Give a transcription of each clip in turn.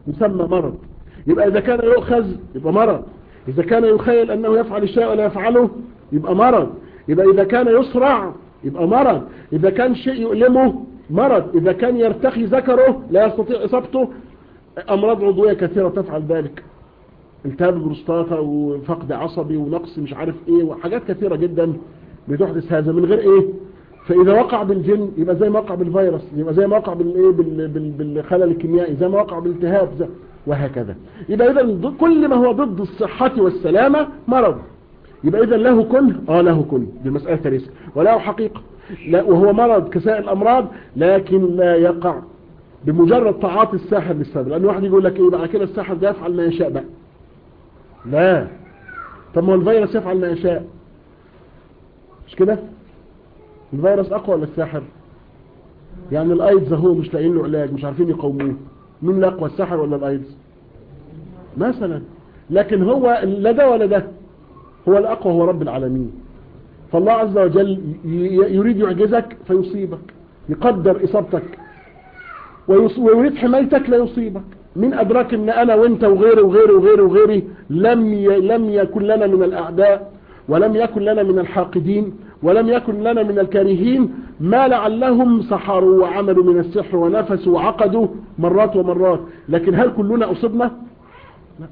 يسمى مرض يبقى إذا كان يؤخذ يبقى مرض إذا كان يخيل أنه يفعل الشيء ولا يفعله يبقى مرض يبقى إذا كان يسرع يبقى مرض إذا كان شيء يؤلمه مرض إذا كان يرتخي ذكره لا يستطيع إصابته أمراض عضوية كثيرة تفعل ذلك التهاب بروستاتا وفقد عصبي ونقص مش عارف ايه وحاجات كثيرة جدا بتحدث هذا من غير ايه فاذا وقع بالجن يبقى زي ما وقع بالفيروس يبقى زي ما وقع بالايه بال- بال- بالخلل الكيميائي زي ما وقع بالالتهاب زي- وهكذا يبقى اذا ضد- كل ما هو ضد الصحة والسلامة مرض يبقى اذا له كن اه له كن دي مسألة ثالثة وله حقيقة لا وهو مرض كسائر الامراض لكن لا يقع بمجرد تعاطي الساحر للسبب لان واحد يقول لك ايه بقى كده الساحر ده يفعل ما يشاء بقى لا طب ما هو الفيروس يفعل ما يشاء مش كده الفيروس اقوى ولا الساحر يعني الايدز اهو مش لاقيين له علاج مش عارفين يقوموه مين الاقوى الساحر ولا الايدز مثلا لكن هو لا ده ولا ده هو الاقوى هو رب العالمين فالله عز وجل ي- ي- يريد يعجزك فيصيبك يقدر اصابتك ويص- ويريد حمايتك لا يصيبك من أدراك أن أنا وأنت وغيري وغيري وغيري وغيري لم ي... لم يكن لنا من الأعداء ولم يكن لنا من الحاقدين ولم يكن لنا من الكارهين ما لعلهم سحروا وعملوا من السحر ونفسوا وعقدوا مرات ومرات لكن هل كلنا أصبنا؟ لا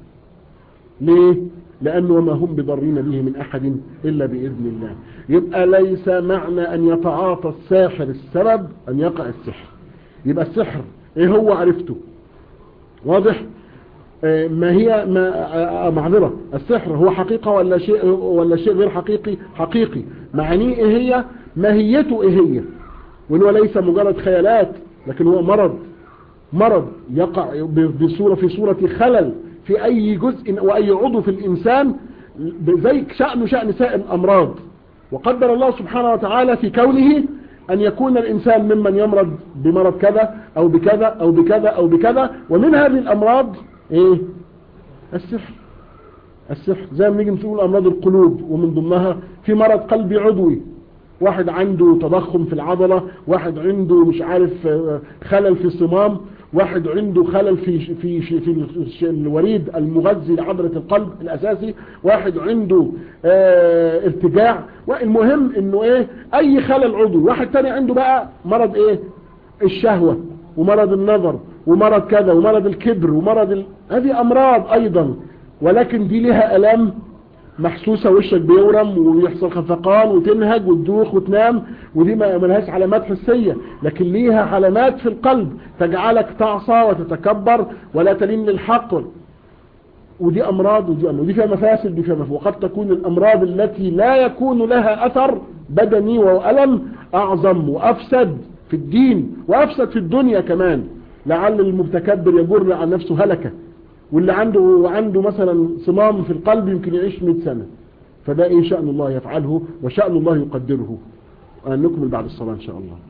ليه؟ لأنه وما هم بضرين به من أحد إلا بإذن الله يبقى ليس معنى أن يتعاطى الساحر السبب أن يقع السحر يبقى السحر ايه هو عرفته واضح آه، ما هي ما آه، آه، معذرة السحر هو حقيقة ولا شيء ولا شيء غير حقيقي حقيقي معانيه ايه هي ماهيته ايه هي وانه ليس مجرد خيالات لكن هو مرض مرض يقع ب- بصورة في صورة خلل في اي جزء واي عضو في الانسان زي شأنه شأن سائر الامراض وقدر الله سبحانه وتعالى في كونه أن يكون الإنسان ممن يمرض بمرض كذا أو بكذا أو بكذا أو بكذا ومن هذه الأمراض إيه السحر السحر زي ما نيجي نقول أمراض القلوب ومن ضمنها في مرض قلبي عضوي واحد عنده تضخم في العضلة واحد عنده مش عارف آه، خلل في الصمام واحد عنده خلل في في في, في الوريد المغذي لعضلة القلب الأساسي واحد عنده آه ارتجاع والمهم انه ايه اي خلل عضوي واحد تاني عنده بقى مرض ايه الشهوة ومرض النظر ومرض كذا ومرض الكبر ومرض ال... هذه امراض ايضا ولكن دي لها الام محسوسة وشك بيورم ويحصل خفقان وتنهج وتدوخ وتنام ودي ما ملهاش علامات حسية لكن ليها علامات في القلب تجعلك تعصى وتتكبر ولا تلين للحق ودي أمراض ودي أمراض ودي فيها مفاسد ودي فيها مفاسد وقد تكون الأمراض التي لا يكون لها أثر بدني وألم أعظم وأفسد في الدين وأفسد في الدنيا كمان لعل المتكبر يجر عن نفسه هلكة واللي عنده عنده مثلا صمام في القلب يمكن يعيش 100 سنة فده ايه شأن الله يفعله وشأن الله يقدره نكمل بعد الصلاة ان شاء الله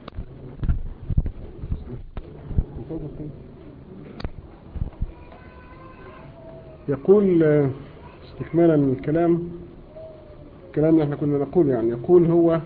يقول آه، استكمالا الكلام الكلام اللي احنا كنا نقول يعني يقول هو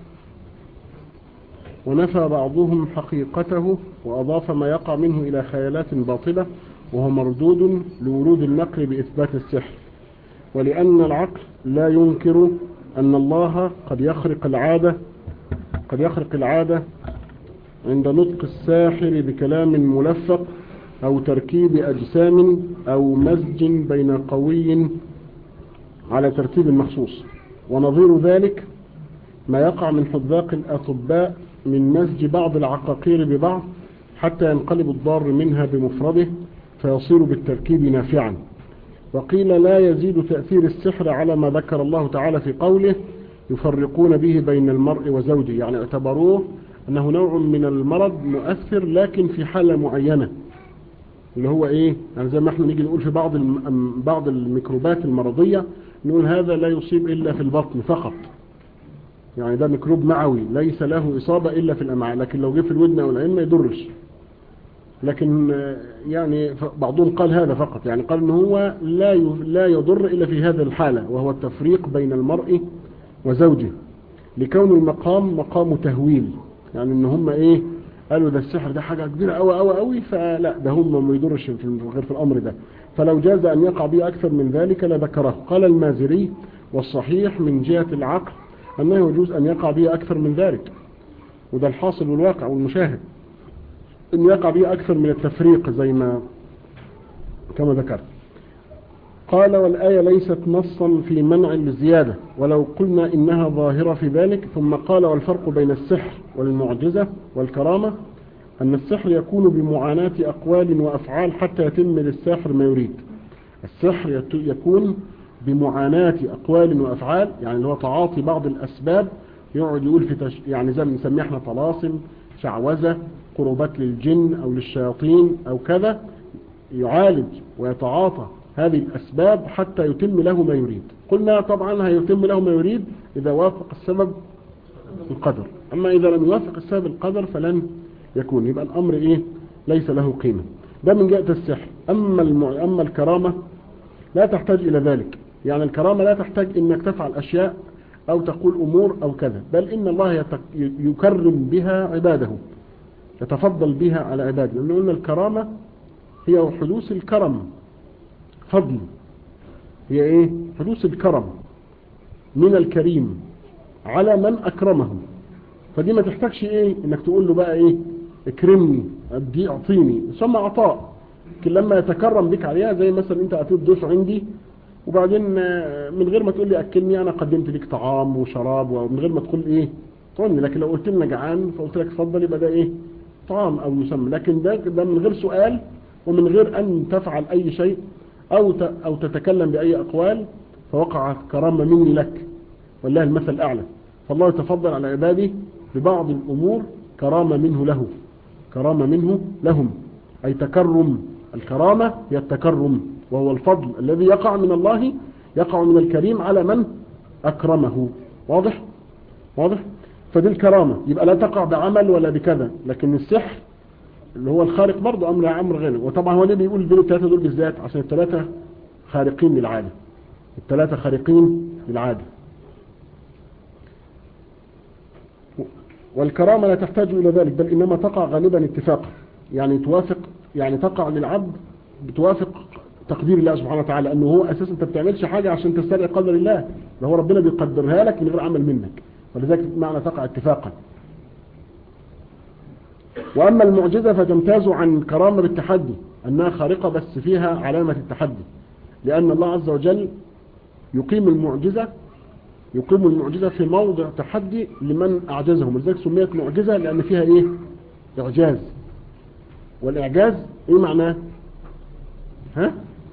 ونفى بعضهم حقيقته وأضاف ما يقع منه إلى خيالات باطلة وهو مردود لورود النقل بإثبات السحر ولأن العقل لا ينكر أن الله قد يخرق العادة قد يخرق العادة عند نطق الساحر بكلام ملفق أو تركيب أجسام أو مزج بين قوي على ترتيب مخصوص ونظير ذلك ما يقع من حذاق الأطباء من مزج بعض العقاقير ببعض حتى ينقلب الضار منها بمفرده فيصير بالتركيب نافعا وقيل لا يزيد تأثير السحر على ما ذكر الله تعالى في قوله يفرقون به بين المرء وزوجه يعني اعتبروه أنه نوع من المرض مؤثر لكن في حالة معينة اللي هو ايه يعني زي ما احنا نيجي نقول في بعض الم... بعض الميكروبات المرضية نقول هذا لا يصيب إلا في البطن فقط يعني ده ميكروب معوي ليس له إصابة إلا في الأمعاء لكن لو جه في الودن أو العين ما يضرش لكن يعني بعضهم قال هذا فقط يعني قال ان هو لا لا يضر إلا في هذه الحالة وهو التفريق بين المرء وزوجه لكون المقام مقام تهويل يعني ان هم ايه قالوا ده السحر ده حاجة كبيرة قوي قوي قوي فلا ده هم ما يدورش في غير في الأمر ده فلو جاز أن يقع به أكثر من ذلك لذكره قال المازري والصحيح من جهة العقل أنه يجوز أن يقع به أكثر من ذلك وده الحاصل والواقع والمشاهد أن يقع به أكثر من التفريق زي ما كما ذكرت قال والآية ليست نصا في منع الزيادة ولو قلنا إنها ظاهرة في ذلك ثم قال والفرق بين السحر والمعجزة والكرامة أن السحر يكون بمعاناة أقوال وأفعال حتى يتم للساحر ما يريد السحر يكون بمعاناة أقوال وأفعال يعني اللي هو تعاطي بعض الأسباب يقعد يقول في تش... يعني زي ما نسميه احنا طلاسم شعوذة قربات للجن أو للشياطين أو كذا يعالج ويتعاطى هذه الأسباب حتى يتم له ما يريد قلنا طبعا هيتم له ما يريد إذا وافق السبب القدر أما إذا لم يوافق السبب القدر فلن يكون يبقى الأمر إيه ليس له قيمة ده من جهة السحر أما, المع... أما الكرامة لا تحتاج إلى ذلك يعني الكرامة لا تحتاج إنك تفعل أشياء أو تقول أمور أو كذا بل إن الله يتك... يكرم بها عباده يتفضل بها على عباده لأنه قلنا الكرامة هي حدوث الكرم فضل هي ايه حدوث الكرم من الكريم على من اكرمه فدي ما تحتاجش ايه انك تقول له بقى ايه اكرمني ادي اعطيني ثم عطاء لكن لما يتكرم بك عليها زي مثلا انت اتيت ضيف عندي وبعدين من غير ما تقول لي اكلني انا قدمت لك طعام وشراب ومن غير ما تقول ايه طعمني لكن لو قلت لنا جعان فقلت لك اتفضل يبقى ده ايه طعام او يسمى لكن ده ده من غير سؤال ومن غير ان تفعل اي شيء أو أو تتكلم بأي أقوال فوقعت كرامة مني لك والله المثل الأعلى فالله يتفضل على عباده ببعض الأمور كرامة منه له كرامة منه لهم أي تكرم الكرامة هي التكرم وهو الفضل الذي يقع من الله يقع من الكريم على من أكرمه واضح واضح فدي الكرامة يبقى لا تقع بعمل ولا بكذا لكن السحر اللي هو الخارق برضه أمر أمر غير وطبعا هو ليه بيقول دول الثلاثة دول بالذات عشان الثلاثة خارقين للعادة الثلاثة خارقين للعادة والكرامة لا تحتاج إلى ذلك بل إنما تقع غالبا اتفاقا يعني توافق يعني تقع للعبد بتوافق تقدير الله سبحانه وتعالى أنه هو أساسا أنت بتعملش حاجة عشان تستدعي قدر الله ده هو ربنا بيقدرها لك من غير عمل منك ولذلك معنى تقع اتفاقا وأما المعجزة فتمتاز عن كرامة بالتحدي أنها خارقة بس فيها علامة التحدي لأن الله عز وجل يقيم المعجزة يقيم المعجزة في موضع تحدي لمن أعجزهم ولذلك سميت معجزة لأن فيها إيه إعجاز والإعجاز إيه معناه ها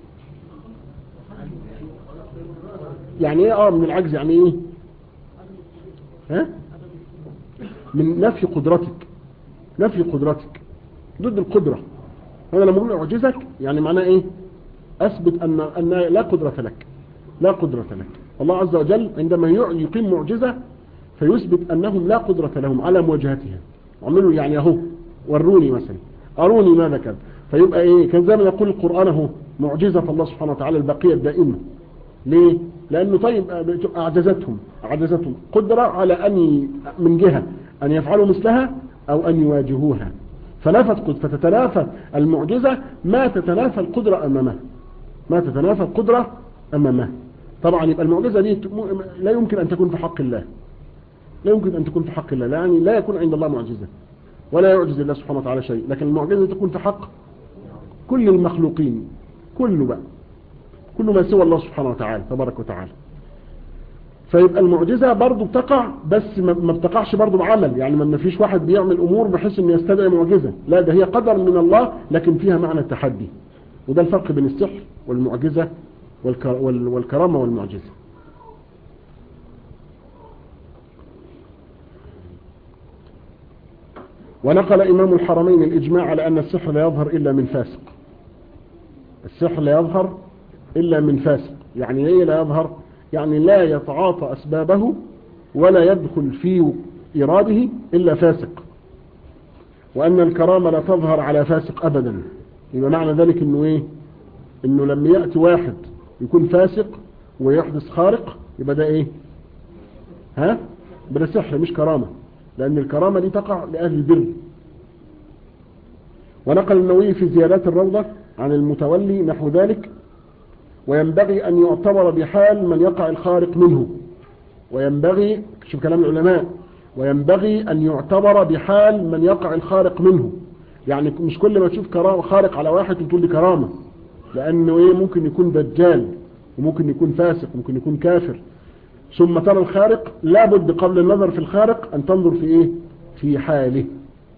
يعني إيه آه من العجز يعني إيه ها من نفي قدرتك نفي قدرتك ضد القدرة أنا لما أقول أعجزك يعني معناه إيه أثبت أن, أن لا قدرة لك لا قدرة لك الله عز وجل عندما يقيم معجزة فيثبت أنهم لا قدرة لهم على مواجهتها عملوا يعني أهو وروني مثلا أروني ماذا كان فيبقى إيه كان زي ما يقول القرآن أهو معجزة الله سبحانه وتعالى البقية الدائمة ليه لأنه طيب أعجزتهم أعجزتهم قدرة على أن من جهة أن يفعلوا مثلها أو أن يواجهوها فنفت فتتنافى المعجزة ما تتنافى القدرة أمامها ما تتنافى القدرة أمامها طبعا يبقى المعجزة دي لا يمكن أن تكون في حق الله لا يمكن أن تكون في حق الله يعني لا يكون عند الله معجزة ولا يعجز الله سبحانه وتعالى شيء لكن المعجزة تكون في حق كل المخلوقين كله بقى كل ما سوى الله سبحانه وتعالى تبارك وتعالى فيبقى المعجزة برضو بتقع بس ما بتقعش برضو بعمل يعني ما فيش واحد بيعمل أمور بحيث أن يستدعي معجزة لا ده هي قدر من الله لكن فيها معنى التحدي وده الفرق بين السحر والمعجزة والكرامة والمعجزة ونقل إمام الحرمين الإجماع على أن السحر لا يظهر إلا من فاسق السحر لا يظهر إلا من فاسق يعني إيه لا يظهر يعني لا يتعاطى أسبابه ولا يدخل في إراده إلا فاسق وأن الكرامة لا تظهر على فاسق أبدا يبقى معنى ذلك أنه إيه أنه لما يأتي واحد يكون فاسق ويحدث خارق يبقى ده إيه ها ده سحر مش كرامة لأن الكرامة دي تقع لأهل البر ونقل النووي في زيادات الروضة عن المتولي نحو ذلك وينبغي أن يعتبر بحال من يقع الخارق منه وينبغي شوف كلام العلماء وينبغي أن يعتبر بحال من يقع الخارق منه يعني مش كل ما تشوف كرامة خارق على واحد تقول لي كرامة لأنه إيه ممكن يكون دجال وممكن يكون فاسق وممكن يكون كافر ثم ترى الخارق لابد قبل النظر في الخارق أن تنظر في إيه في حاله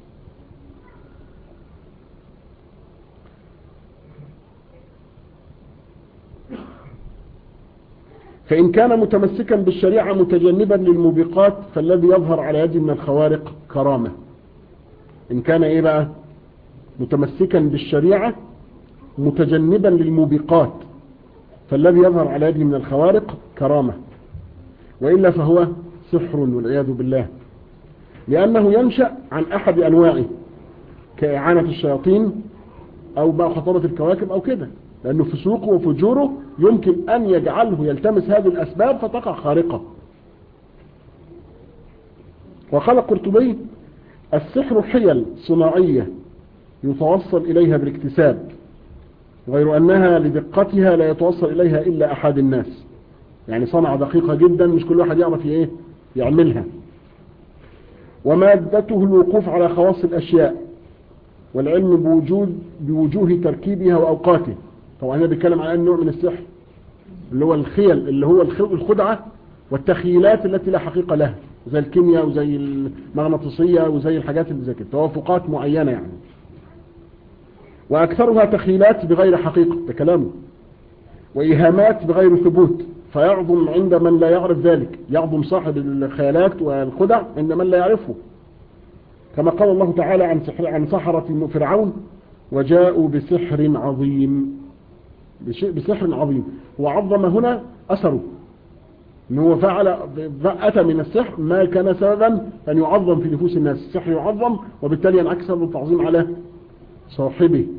فإن كان متمسكا بالشريعة متجنبا للموبقات فالذي يظهر على يد من الخوارق كرامة إن كان إيه بقى متمسكا بالشريعة متجنبا للموبقات فالذي يظهر على يد من الخوارق كرامة وإلا فهو سحر والعياذ بالله لأنه ينشأ عن أحد أنواعه كإعانة الشياطين أو بقى خطابة الكواكب أو كده لأنه فسوقه وفجوره يمكن أن يجعله يلتمس هذه الأسباب فتقع خارقة وقال القرطبي السحر حيل صناعية يتوصل إليها بالاكتساب غير أنها لدقتها لا يتوصل إليها إلا أحد الناس يعني صنعة دقيقة جدا مش كل واحد يعرف ايه يعملها ومادته الوقوف على خواص الأشياء والعلم بوجود بوجوه تركيبها وأوقاته طبعا هنا بيتكلم عن نوع من السحر اللي هو الخيل اللي هو الخدعة والتخيلات التي لا حقيقة لها زي الكيمياء وزي المغناطيسية وزي الحاجات اللي زي كده توافقات معينة يعني وأكثرها تخيلات بغير حقيقة ده كلامه وإيهامات بغير ثبوت فيعظم عند من لا يعرف ذلك يعظم صاحب الخيالات والخدع عند من لا يعرفه كما قال الله تعالى عن سحر عن سحرة فرعون وجاءوا بسحر عظيم بسحر عظيم وعظم هنا أثره ان هو فعل أتى من السحر ما كان سببا أن يعظم في نفوس الناس السحر يعظم وبالتالي ينعكس هذا التعظيم على صاحبه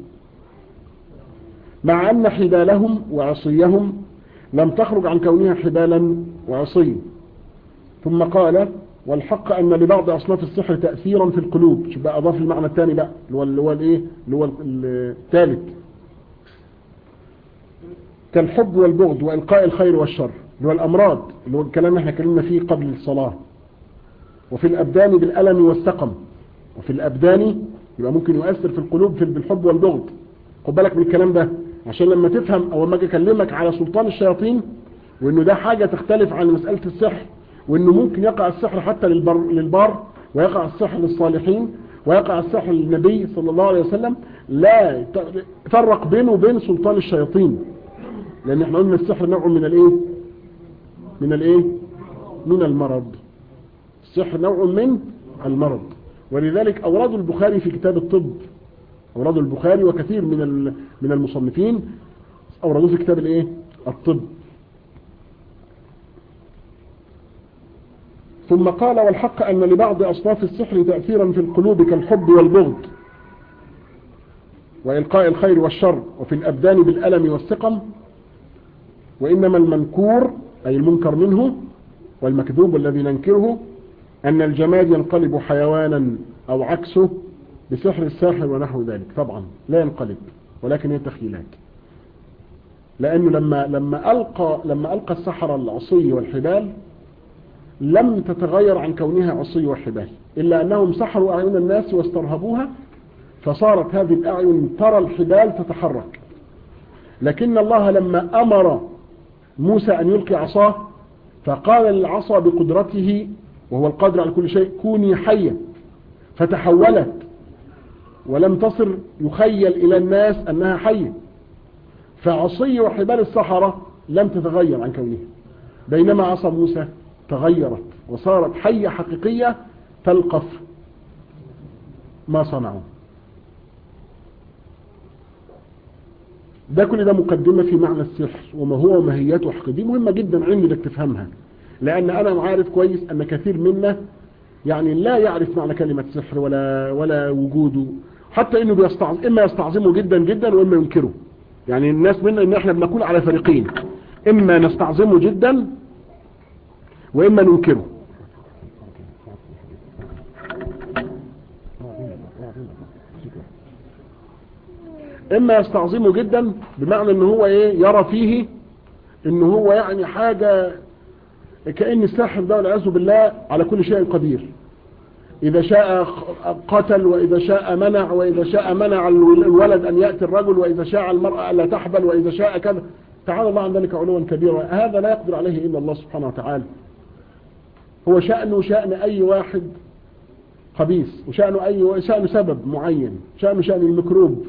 مع أن حبالهم وعصيهم لم تخرج عن كونها حبالا وعصي ثم قال والحق أن لبعض أصناف السحر تأثيرا في القلوب شوف بقى أضاف المعنى الثاني بقى اللي هو اللي هو الإيه اللي هو الثالث كالحب والبغض وإلقاء الخير والشر اللي هو الأمراض اللي هو الكلام اللي احنا اتكلمنا فيه قبل الصلاة وفي الأبدان بالألم والسقم وفي الأبدان يبقى ممكن يؤثر في القلوب في بالحب والبغض خد بالك من الكلام ده عشان لما تفهم او لما اجي اكلمك على سلطان الشياطين وانه ده حاجة تختلف عن مسألة السحر وانه ممكن يقع السحر حتى للبر, للبار ويقع السحر للصالحين ويقع السحر للنبي صلى الله عليه وسلم لا فرق بينه وبين سلطان الشياطين لان احنا قلنا السحر نوع من الايه من الايه من المرض السحر نوع من المرض ولذلك اوراد البخاري في كتاب الطب أوراد البخاري وكثير من من المصنفين أوردوه في كتاب الايه الطب ثم قال والحق أن لبعض أصناف السحر تأثيرا في القلوب كالحب والبغض وإلقاء الخير والشر وفي الأبدان بالألم والسقم وإنما المنكور أي المنكر منه والمكذوب الذي ننكره أن الجماد ينقلب حيوانا أو عكسه بسحر الساحر ونحو ذلك طبعا لا ينقلب ولكن هي تخيلات لأنه لما لما ألقى لما ألقى السحرة العصي والحبال لم تتغير عن كونها عصي وحبال إلا أنهم سحروا أعين الناس واسترهبوها فصارت هذه الأعين ترى الحبال تتحرك لكن الله لما أمر موسى أن يلقي عصاه فقال للعصا بقدرته وهو القادر على كل شيء كوني حية فتحولت ولم تصر يخيل إلى الناس أنها حية فعصي وحبال الصحراء لم تتغير عن كونها بينما عصا موسى تغيرت وصارت حية حقيقية تلقف ما صنعوا ده كل ده مقدمة في معنى السحر وما هو وماهيته وحقيقة دي مهمة جدا عندي انك تفهمها لأن أنا عارف كويس أن كثير منا يعني لا يعرف معنى كلمة سحر ولا ولا وجوده حتى انه بيستعظم اما يستعظمه جدا جدا واما ينكره يعني الناس منا ان احنا بنكون على فريقين اما نستعظمه جدا واما ننكره اما يستعظمه جدا بمعنى ان هو ايه يرى فيه ان هو يعني حاجة كأن الساحر ده والعياذ بالله على كل شيء قدير إذا شاء قتل وإذا شاء منع وإذا شاء منع الولد أن يأتي الرجل وإذا شاء المرأة ألا تحبل وإذا شاء كذا تعالى الله عن ذلك علوا كبيرا هذا لا يقدر عليه إلا الله سبحانه وتعالى هو شأنه شأن أي واحد خبيث وشأنه أي شأنه سبب معين شأنه شأن الميكروب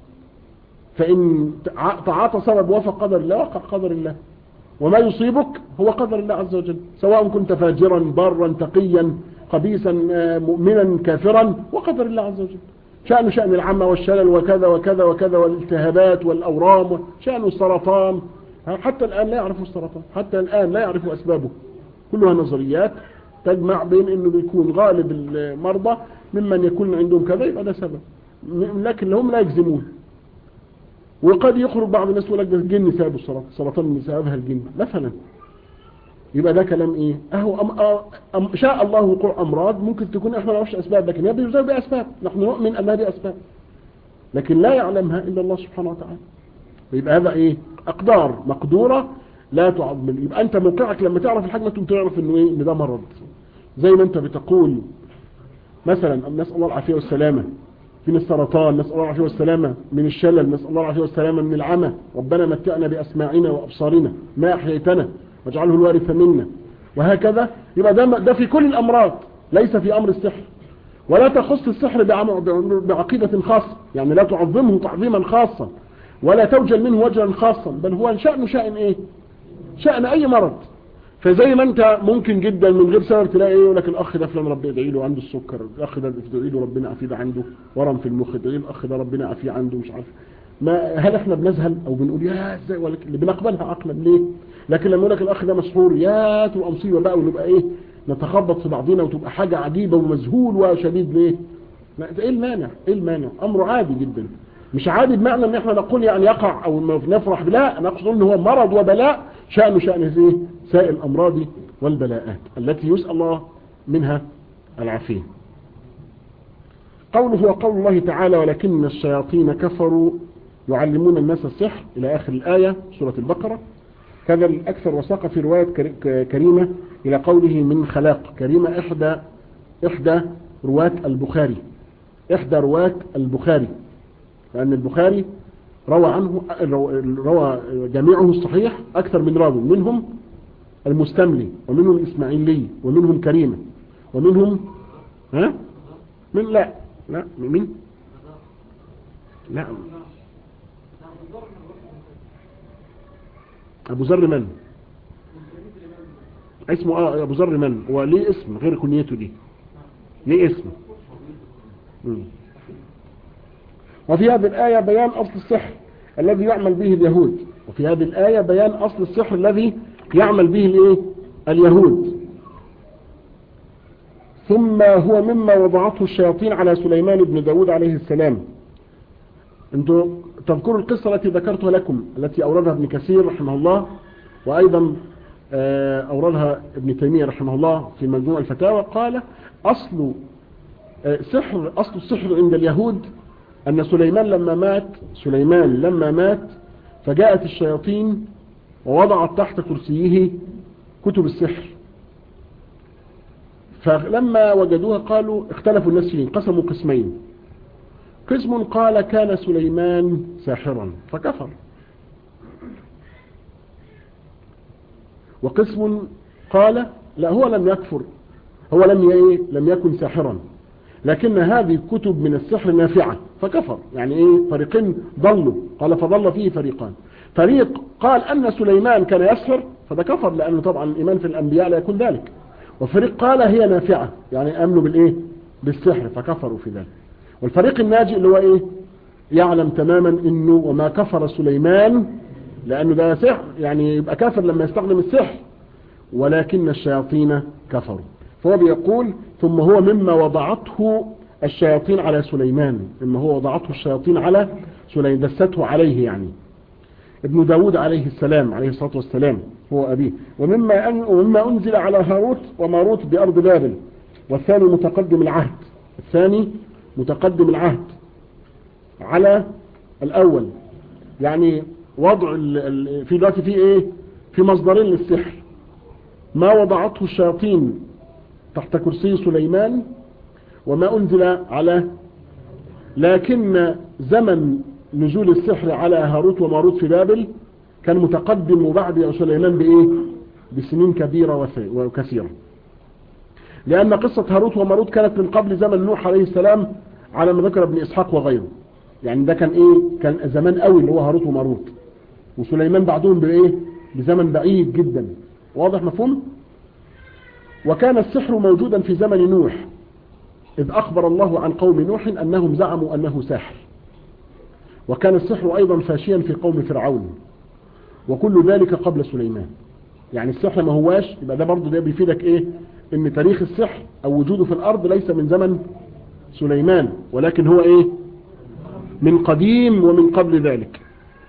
فإن تعاطى سبب وفق قدر الله وقع قدر الله وما يصيبك هو قدر الله عز وجل سواء كنت فاجرا بارا تقيا خبيثا مؤمنا كافرا وقدر الله عز وجل شأن شأن العمى والشلل وكذا وكذا وكذا والالتهابات والأورام شأن السرطان حتى الآن لا يعرفوا السرطان حتى الآن لا يعرفوا أسبابه كلها نظريات تجمع بين انه بيكون غالب المرضى ممن يكون عندهم كذا يبقى ده سبب لكن هم لا يجزمون وقد يخرج بعض الناس يقول لك ده الجن سبب السرطان السرطان سببها الجن مثلا يبقى ده كلام ايه اهو أم أم شاء الله وقوع امراض ممكن تكون احنا ما نعرفش اسباب لكن هي بيزال باسباب نحن نؤمن انها باسباب لكن لا يعلمها الا الله سبحانه وتعالى يبقى هذا ايه اقدار مقدوره لا تعظم يبقى انت موقعك لما تعرف الحاجه انت تعرف انه ايه ان ده مرض زي ما انت بتقول مثلا نسال الله العافيه والسلامه من السرطان نسال الله العافيه والسلامه من الشلل نسال الله العافيه والسلامه من العمى ربنا متعنا باسماعنا وابصارنا ما احييتنا واجعله الوارث منا وهكذا يبقى ده ده في كل الامراض ليس في امر السحر ولا تخص السحر بعقيده خاصه يعني لا تعظمه تعظيما خاصا ولا توجل منه وجلا خاصا بل هو شأنه شأن ايه شأن اي مرض فزي ما انت ممكن جدا من غير سبب تلاقي ايه يقول لك الاخ ده فلان ربنا يدعي له عنده السكر الاخ ده يدعي له ربنا يعافيه ده عنده ورم في المخ يدعي الاخ ده ربنا يعافيه عنده مش عارف ما هل احنا بنذهل او بنقول يا ازاي ولا اللي بنقبلها عقلا ليه لكن لما يقول لك الاخ ده مسحور يا تبقى مصيبه بقى ونبقى ايه نتخبط في بعضنا وتبقى حاجه عجيبه ومذهول وشديد ليه لا ايه المانع ايه المانع امره عادي جدا مش عادي بمعنى ان احنا نقول يعني يقع او نفرح لا نقصد ان هو مرض وبلاء شأنه شأن ايه سائر الامراض والبلاءات التي يسأل الله منها العافية قوله هو قول الله تعالى ولكن الشياطين كفروا يعلمون الناس السحر إلى آخر الآية سورة البقرة كذا الأكثر وساق في رواية كريمة إلى قوله من خلاق كريمة إحدى إحدى رواة البخاري إحدى رواة البخاري لأن البخاري روى عنه روى جميعه الصحيح أكثر من راوي منهم المستملي ومنهم الإسماعيلي ومنهم كريمة ومنهم ها من لا لا من لا أبو ذر من اسمه اه أبو ذر من هو ليه اسم غير كنيته دي ليه اسم مم. وفي هذه الآية بيان أصل السحر الذي يعمل به اليهود وفي هذه الآية بيان أصل السحر الذي يعمل به الايه اليهود ثم هو مما وضعته الشياطين على سليمان بن داود عليه السلام انتوا تذكروا القصة التي ذكرتها لكم التي أوردها ابن كثير رحمه الله وأيضا أوردها ابن تيمية رحمه الله في مجموع الفتاوى قال أصل سحر أصل السحر عند اليهود أن سليمان لما مات سليمان لما مات فجاءت الشياطين ووضعت تحت كرسيه كتب السحر فلما وجدوها قالوا اختلفوا الناس فيه انقسموا قسمين قسم قال كان سليمان ساحرا فكفر وقسم قال لا هو لم يكفر هو لم لم يكن ساحرا لكن هذه كتب من السحر نافعة فكفر يعني ايه فريقين ضلوا قال فضل فيه فريقان فريق قال أن سليمان كان يسحر فده كفر لأنه طبعا الإيمان في الأنبياء لا يكون ذلك وفريق قال هي نافعة يعني أمنوا بالإيه بالسحر فكفروا في ذلك والفريق الناجي اللي هو إيه يعلم تماما إنه وما كفر سليمان لأنه ده سحر يعني يبقى كافر لما يستخدم السحر ولكن الشياطين كفروا فهو بيقول ثم هو مما وضعته الشياطين على سليمان مما هو وضعته الشياطين على سليمان دسته عليه يعني ابن داود عليه السلام عليه الصلاة والسلام هو أبيه ومما, أن ومما أنزل على هاروت وماروت بأرض بابل والثاني متقدم العهد الثاني متقدم العهد على الأول يعني وضع ال ال في دلوقتي في ايه في مصدرين للسحر ما وضعته الشياطين تحت كرسي سليمان وما أنزل على لكن زمن نزول السحر على هاروت وماروت في بابل كان متقدم بعد سليمان بإيه بسنين كبيرة وكثيرة لأن قصة هاروت وماروت كانت من قبل زمن نوح عليه السلام على ما ذكر ابن إسحاق وغيره يعني ده كان إيه كان زمان قوي اللي هو هاروت وماروت وسليمان بعدهم بإيه بزمن بعيد جدا واضح مفهوم وكان السحر موجودا في زمن نوح إذ أخبر الله عن قوم نوح أنهم زعموا أنه ساحر وكان السحر أيضا فاشيا في قوم فرعون وكل ذلك قبل سليمان يعني السحر ما هواش يبقى ده برضه ده بيفيدك ايه ان تاريخ السحر او وجوده في الارض ليس من زمن سليمان ولكن هو ايه من قديم ومن قبل ذلك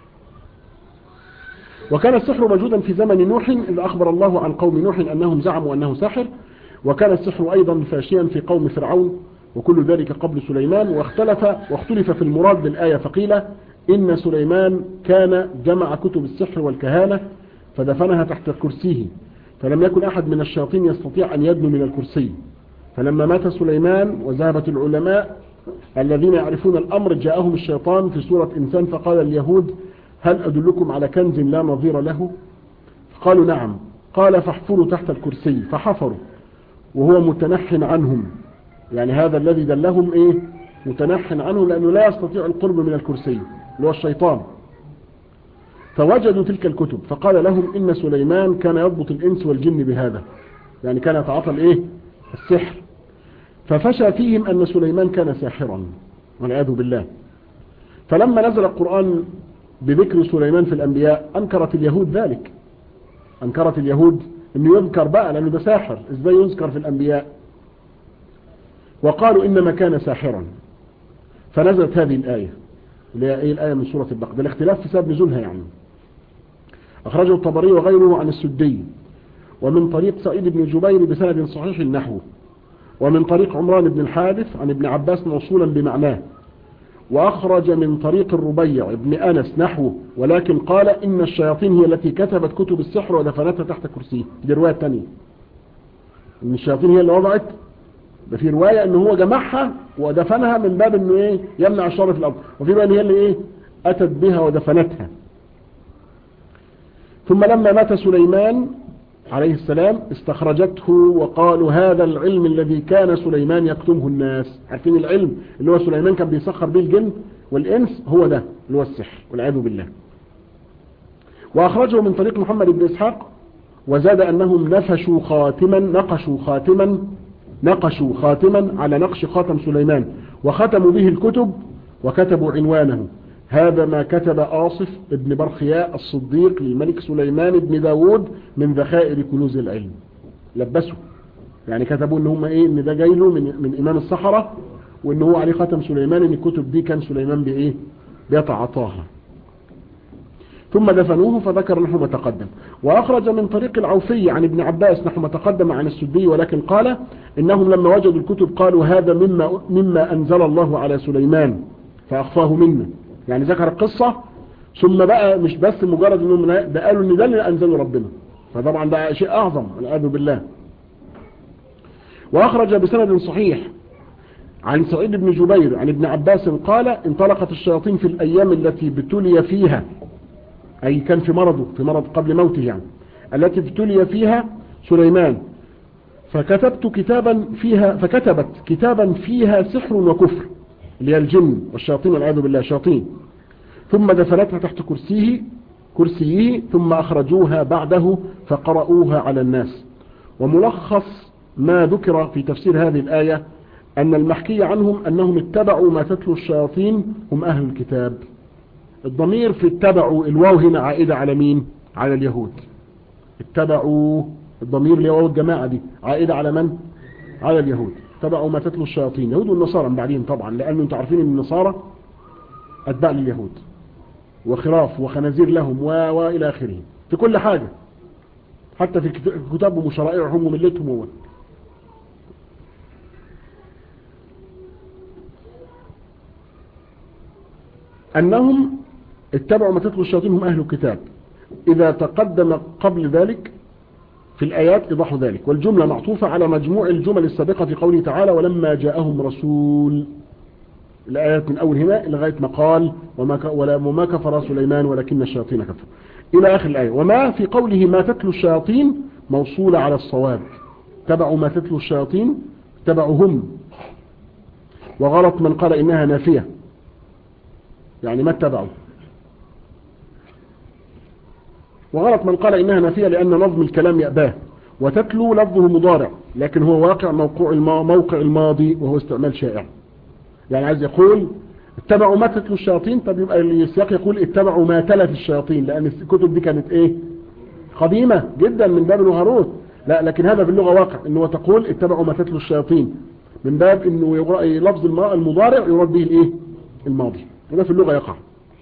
وكان السحر موجودا في زمن نوح إذ أخبر الله عن قوم نوح أنهم زعموا أنه ساحر وكان السحر أيضا فاشيا في قوم فرعون وكل ذلك قبل سليمان واختلف واختلف في المراد بالآية فقيل إن سليمان كان جمع كتب السحر والكهانة فدفنها تحت كرسيه فلم يكن أحد من الشياطين يستطيع أن يدنو من الكرسي فلما مات سليمان وذهبت العلماء الذين يعرفون الأمر جاءهم الشيطان في سورة إنسان فقال اليهود هل أدلكم على كنز لا نظير له قالوا نعم قال فاحفروا تحت الكرسي فحفروا وهو متنح عنهم يعني هذا الذي دلهم ايه متنح عنه لأنه لا يستطيع القرب من الكرسي اللي هو الشيطان فوجدوا تلك الكتب فقال لهم إن سليمان كان يضبط الإنس والجن بهذا يعني كان يتعاطى الايه السحر ففشى فيهم أن سليمان كان ساحرا والعياذ بالله فلما نزل القرآن بذكر سليمان في الأنبياء أنكرت اليهود ذلك أنكرت اليهود أنه يذكر بقى لأنه ده ساحر إزاي يذكر في الأنبياء وقالوا إنما كان ساحرا فنزلت هذه الآية اللي هي إيه الآية من سورة البقرة ده الاختلاف في سبب نزولها يعني أخرجه الطبري وغيره عن السدي ومن طريق سعيد بن جبير بسند صحيح نحوه ومن طريق عمران بن الحارث عن ابن عباس موصولا بمعناه وأخرج من طريق الربيع ابن أنس نحوه ولكن قال إن الشياطين هي التي كتبت كتب السحر ودفنتها تحت كرسيه دي رواية تانية إن الشياطين هي اللي وضعت ده في رواية إن هو جمعها ودفنها من باب إنه إيه يمنع الشر في الأرض وفي رواية هي اللي إيه أتت بها ودفنتها ثم لما مات سليمان عليه السلام استخرجته وقالوا هذا العلم الذي كان سليمان يكتمه الناس عارفين العلم اللي هو سليمان كان بيسخر به الجن والإنس هو ده اللي هو السحر والعياذ بالله وأخرجه من طريق محمد بن إسحاق وزاد أنهم نفشوا خاتما نقشوا خاتما نقشوا خاتما على نقش خاتم سليمان وختموا به الكتب وكتبوا عنوانه هذا ما كتب آصف ابن برخياء الصديق للملك سليمان بن داود من ذخائر كنوز العلم لبسوا يعني كتبوا ان هم ايه ان ده جاي له من, من امام الصحراء وان هو عليه ختم سليمان ان الكتب دي كان سليمان بايه بيتعاطاها ثم دفنوه فذكر نحو ما تقدم وأخرج من طريق العوفي عن ابن عباس نحو ما تقدم عن السدي ولكن قال إنهم لما وجدوا الكتب قالوا هذا مما, مما أنزل الله على سليمان فأخفاه منا يعني ذكر القصة ثم بقى مش بس مجرد انهم ده قالوا ان ده اللي انزله ربنا فطبعا ده شيء اعظم والعياذ بالله واخرج بسند صحيح عن سعيد بن جبير عن ابن عباس قال انطلقت الشياطين في الايام التي ابتلي فيها اي كان في مرضه في مرض قبل موته يعني التي ابتلي فيها سليمان فكتبت كتابا فيها فكتبت كتابا فيها سحر وكفر اللي هي الجن والشياطين والعياذ بالله شياطين ثم دفنتها تحت كرسيه كرسيه ثم أخرجوها بعده فقرأوها على الناس وملخص ما ذكر في تفسير هذه الآية أن المحكي عنهم أنهم اتبعوا ما تتلو الشياطين هم أهل الكتاب الضمير في اتبعوا الواو هنا عائدة على مين على اليهود اتبعوا الضمير اللي هو الجماعة دي عائدة على من على اليهود اتبعوا ما تتلو الشياطين يهود والنصارى بعدين طبعا لأنه انتم عارفين ان النصارى أتباع لليهود وخراف وخنازير لهم و... وإلى آخره في كل حاجة حتى في كتابهم وشرائعهم وملتهم هو أنهم اتبعوا ما تتلو الشياطين هم أهل الكتاب إذا تقدم قبل ذلك في الآيات إيضاح ذلك والجملة معطوفة على مجموع الجمل السابقة في قوله تعالى ولما جاءهم رسول الآيات من أول هنا لغاية ما قال وما, وما كفر سليمان ولكن الشياطين كفر إلى آخر الآية وما في قوله ما تتلو الشياطين موصولة على الصواب تبعوا ما تتلو الشياطين تبعوا هم وغلط من قال إنها نافية يعني ما اتبعوا وغلط من قال إنها نافية لأن نظم الكلام يأباه وتتلو لفظه مضارع لكن هو واقع موقع موقع الماضي وهو استعمال شائع يعني عايز يقول اتبعوا ما تتلو الشياطين طب يبقى السياق يقول اتبعوا ما تلت الشياطين لأن الكتب دي كانت ايه قديمة جدا من باب الهاروت لا لكن هذا في اللغة واقع انه تقول اتبعوا ما تتلو الشياطين من باب انه لفظ المضارع يراد به الايه الماضي وده في اللغة يقع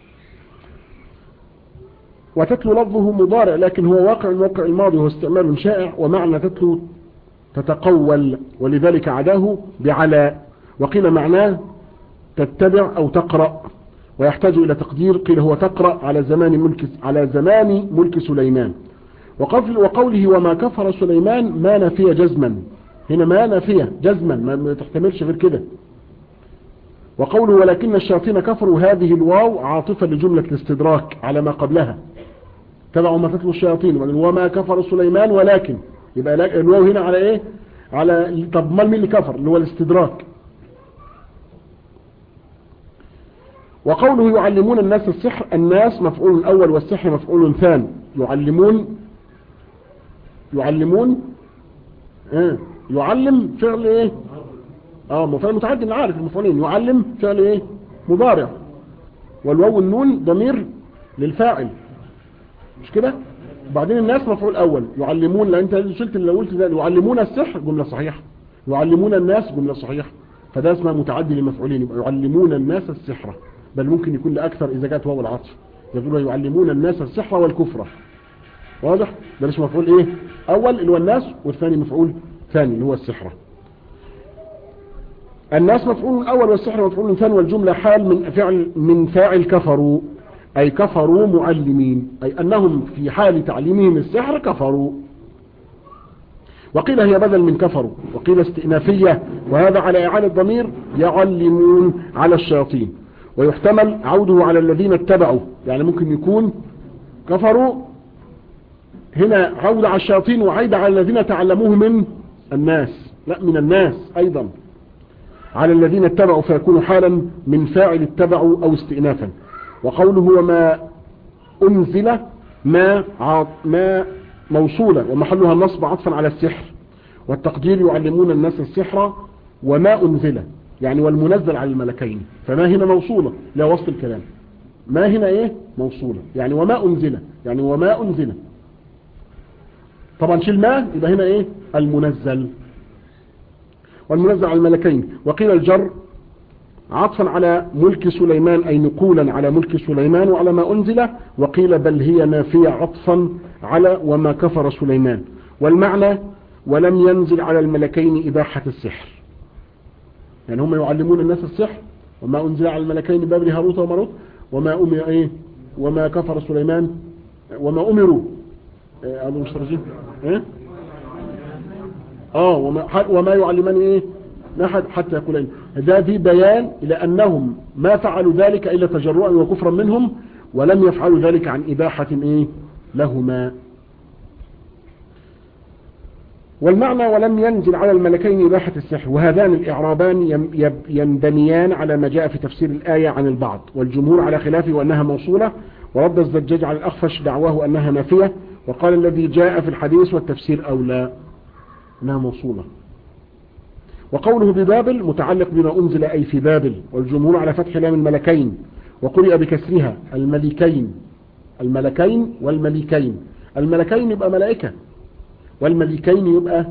وتتلو لفظه مضارع لكن هو واقع الموقع الماضي هو استعمال شائع ومعنى تتلو تتقول ولذلك عداه بعلى وقيل معناه تتبع أو تقرأ ويحتاج إلى تقدير قيل هو تقرأ على زمان ملك على زمان ملك سليمان وقوله وما كفر سليمان ما نفي جزما هنا ما نفي جزما ما تحتملش غير كده وقوله ولكن الشياطين كفروا هذه الواو عاطفة لجملة الاستدراك على ما قبلها تبعوا ما تتلو الشياطين وما كفر سليمان ولكن يبقى الواو هنا على ايه على طب ما مين اللي كفر اللي هو الاستدراك وقوله يعلمون الناس السحر الناس مفعول أول والسحر مفعول ثان يعلمون يعلمون اه يعلم فعل ايه اه مفعول متعدد عارف المفعولين يعلم فعل ايه مضارع والواو النون ضمير للفاعل مش كده بعدين الناس مفعول اول يعلمون لان انت شلت اللي قلت ده يعلمون السحر جمله صحيحه يعلمون الناس جمله صحيحه فده اسمه متعدي للمفعولين يبقى يعلمون الناس السحر بل ممكن يكون لأكثر إذا جاءت واو العطف يقولون يعلمون الناس السحر والكفر واضح ده مش مفعول ايه اول اللي هو الناس والثاني مفعول ثاني اللي هو السحرة الناس مفعول اول والسحر مفعول ثاني والجملة حال من فعل من فاعل كفروا اي كفروا معلمين اي انهم في حال تعليمهم السحر كفروا وقيل هي بدل من كفروا وقيل استئنافية وهذا على إعادة ضمير يعلمون على الشياطين ويحتمل عوده على الذين اتبعوا يعني ممكن يكون كفروا هنا عودة على الشياطين وعيد على الذين تعلموه من الناس لا من الناس أيضا على الذين اتبعوا فيكون حالا من فاعل اتبعوا أو استئنافا وقوله وما أنزل ما ما موصولة ومحلها النصب عطفا على السحر والتقدير يعلمون الناس السحر وما أنزل يعني والمنزل على الملكين فما هنا موصولة لا وسط الكلام ما هنا ايه موصولة يعني وما أنزل يعني وما أنزل طبعا شيل ما يبقى هنا ايه المنزل والمنزل على الملكين وقيل الجر عطفا على ملك سليمان أي نقولا على ملك سليمان وعلى ما أنزل وقيل بل هي نافية عطفا على وما كفر سليمان والمعنى ولم ينزل على الملكين إباحة السحر يعني هم يعلمون الناس السحر وما أنزل على الملكين بابل هاروت وماروت وما أمر إيه وما كفر سليمان وما أمروا إيه المشتركين إيه آه وما, وما يعلمان إيه أحد حتى يقولين ده في بيان إلى أنهم ما فعلوا ذلك إلا تجرؤا وكفرا منهم ولم يفعلوا ذلك عن إباحة إيه لهما والمعنى ولم ينزل على الملكين إباحة السحر وهذان الإعرابان يندميان على ما جاء في تفسير الآية عن البعض والجمهور على خلافه وأنها موصولة ورد الزجاج على الأخفش دعواه أنها نافية وقال الذي جاء في الحديث والتفسير أولى أنها موصولة وقوله ببابل متعلق بما أنزل أي في بابل والجمهور على فتح لام الملكين وقرئ بكسرها الملكين الملكين والملكين الملكين يبقى ملائكة والملكين يبقى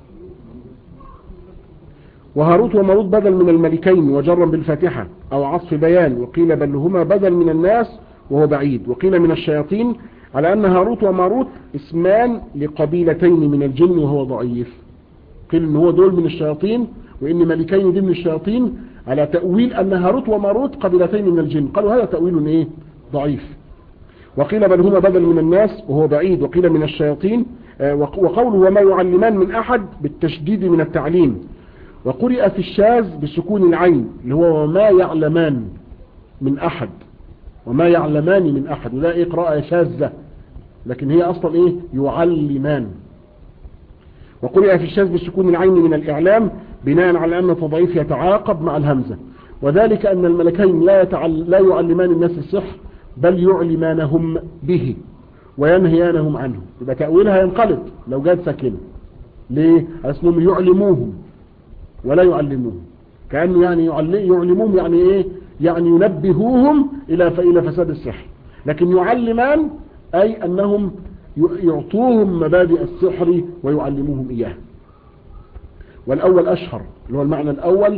وهاروت وماروت بدل من الملكين وجرا بالفاتحة أو عطف بيان وقيل بل هما بدل من الناس وهو بعيد وقيل من الشياطين على أن هاروت وماروت اسمان لقبيلتين من الجن وهو ضعيف قيل ان هو دول من الشياطين وان ملكين دي من الشياطين على تأويل أن هاروت وماروت قبيلتين من الجن قالوا هذا تأويل إيه ضعيف وقيل بل هما بدل من الناس وهو بعيد وقيل من الشياطين وقوله وما يعلمان من أحد بالتشديد من التعليم وقرئ في الشاذ بسكون العين اللي هو وما يعلمان من أحد وما يعلمان من أحد وده إيه قراءة شاذة لكن هي أصلا إيه يعلمان وقرئ في الشاذ بسكون العين من الإعلام بناء على أن التضعيف يتعاقب مع الهمزة وذلك أن الملكين لا, يتعل لا يعلمان الناس السحر بل يعلمانهم به وينهيانهم عنه يبقى تأويلها ينقلب لو جاد ساكنه ليه؟ اسمهم يعلموهم ولا يعلموهم كأنه يعني يعلموهم يعني ايه يعني ينبهوهم الى الى فساد السحر لكن يعلمان اي انهم يعطوهم مبادئ السحر ويعلموهم اياه والاول اشهر اللي هو المعنى الاول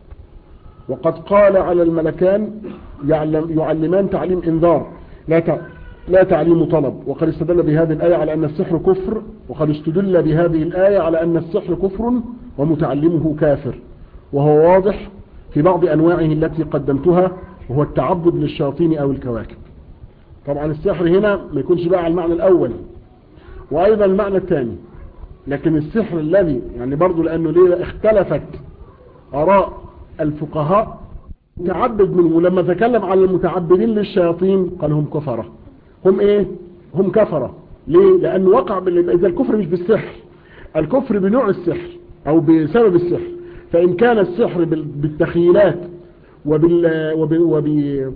وقد قال على الملكان يعلم يعلمان تعليم انذار لا لا تعليم طلب وقد استدل بهذه الآية على أن السحر كفر وقد استدل بهذه الآية على أن السحر كفر ومتعلمه كافر وهو واضح في بعض أنواعه التي قدمتها وهو التعبد للشياطين أو الكواكب طبعا السحر هنا ما يكونش بقى على المعنى الأول وأيضا المعنى الثاني لكن السحر الذي يعني برضو لأنه ليه اختلفت آراء الفقهاء متعبد منه لما تكلم على المتعبدين للشياطين قال هم كفرة هم ايه هم كفرة ليه لأنه وقع إذا الكفر مش بالسحر الكفر بنوع السحر أو بسبب السحر فإن كان السحر بالتخيلات وبال وبال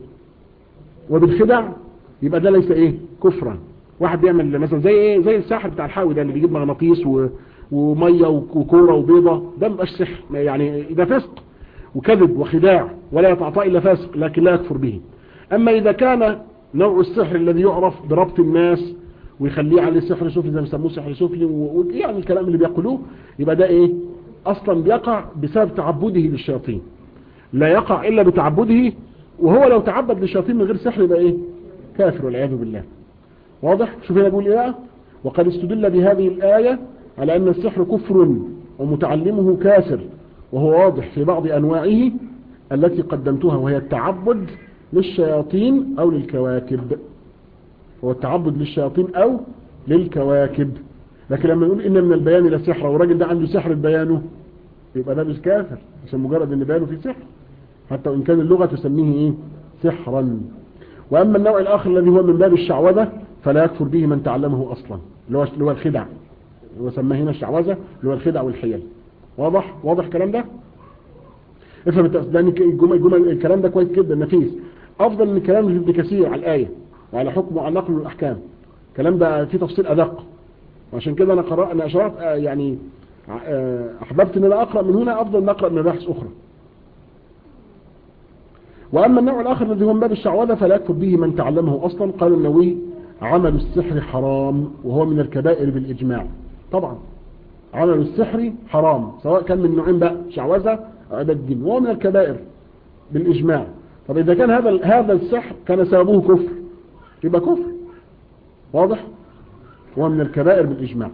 وبالخدع يبقى ده ليس ايه كفرا واحد بيعمل مثلا زي ايه زي الساحر بتاع الحاوي ده اللي بيجيب مغناطيس و... وميه وكوره وبيضه ده مبقاش سحر يعني ده فسق وكذب وخداع ولا يتعطى الا فاسق لكن لا يكفر به اما اذا كان نوع السحر الذي يعرف بربط الناس ويخليه عليه سحر سفلي زي ما بيسموه سحر سفلي ويعني الكلام اللي بيقولوه يبقى ده ايه اصلا بيقع بسبب تعبده للشياطين لا يقع الا بتعبده وهو لو تعبد للشياطين من غير سحر يبقى ايه كافر والعياذ بالله واضح شوف هنا بيقول ايه بقى وقد استدل بهذه الآية على أن السحر كفر ومتعلمه كافر وهو واضح في بعض أنواعه التي قدمتها وهي التعبد للشياطين أو للكواكب هو التعبد للشياطين أو للكواكب لكن لما نقول إن من البيان إلى سحر والراجل ده عنده سحر بيانه يبقى ده مش كافر عشان مجرد ان بيانه فيه سحر حتى وإن كان اللغة تسميه إيه سحرا وأما النوع الآخر الذي هو من باب الشعوذة فلا يكفر به من تعلمه أصلا اللي هو اللي هو الخدع هو سماه هنا الشعوذة اللي هو الخدع والحيل واضح واضح الكلام ده افهم الجمل الجمل الكلام ده كويس جدا نفيس افضل من كلام ابن كثير على الايه وعلى حكم وعلى نقل الاحكام الكلام ده فيه تفصيل ادق وعشان كده انا قرأ انا اشرت يعني احببت ان انا اقرا من هنا افضل من اقرا من مباحث اخرى واما النوع الاخر الذي هو من باب الشعوذه فلا يكفر به من تعلمه اصلا قال النووي عمل السحر حرام وهو من الكبائر بالاجماع طبعا عمل السحر حرام سواء كان من نوعين بقى شعوذه او عباده الدين وهو من الكبائر بالاجماع طب اذا كان هذا هذا السحر كان سببه كفر يبقى كفر واضح هو من الكبائر بالاجماع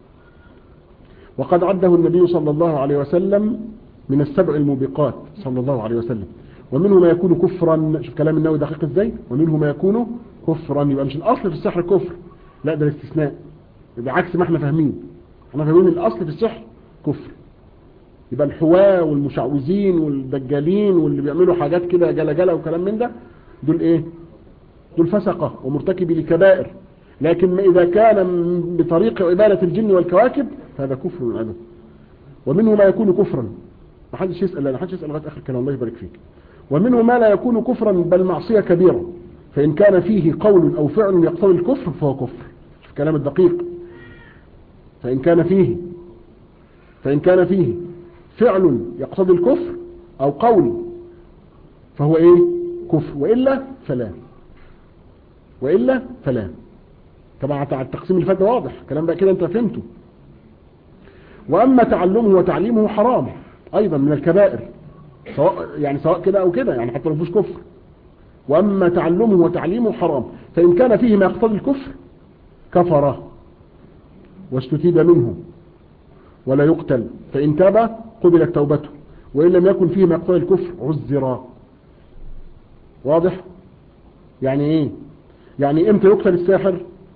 وقد عده النبي صلى الله عليه وسلم من السبع الموبقات صلى الله عليه وسلم ومنه ما يكون كفرا شوف كلام النووي دقيق ازاي ومنه ما يكون كفرا يبقى مش الاصل في السحر كفر لا ده الاستثناء يبقى عكس ما احنا فاهمين احنا فاهمين الاصل في السحر كفر يبقى الحواة والمشعوذين والدجالين واللي بيعملوا حاجات كده جلا جلا وكلام من ده دول ايه دول فسقة ومرتكبي لكبائر لكن ما اذا كان بطريق عبادة الجن والكواكب فهذا كفر من عدم ومنه ما يكون كفرا ما حدش يسأل لا حدش يسأل لغاية اخر كلام الله يبارك فيك ومنه ما لا يكون كفرا بل معصية كبيرة فإن كان فيه قول أو فعل يقتضي الكفر فهو كفر شوف كلام الدقيق فإن كان فيه فإن كان فيه فعل يقتضي الكفر أو قول فهو إيه كفر وإلا فلا وإلا فلا طبعا التقسيم اللي فات واضح الكلام ده كده انت فهمته وأما تعلمه وتعليمه حرام أيضا من الكبائر سواء يعني سواء كده أو كده يعني حتى لو فيش كفر وأما تعلمه وتعليمه حرام فإن كان فيه ما يقتضي الكفر كفر واستتيب منه ولا يقتل فإن تاب قبلت توبته وإن لم يكن فيه ما يقتضي الكفر عذرا واضح يعني ايه يعني امتى يقتل الساحر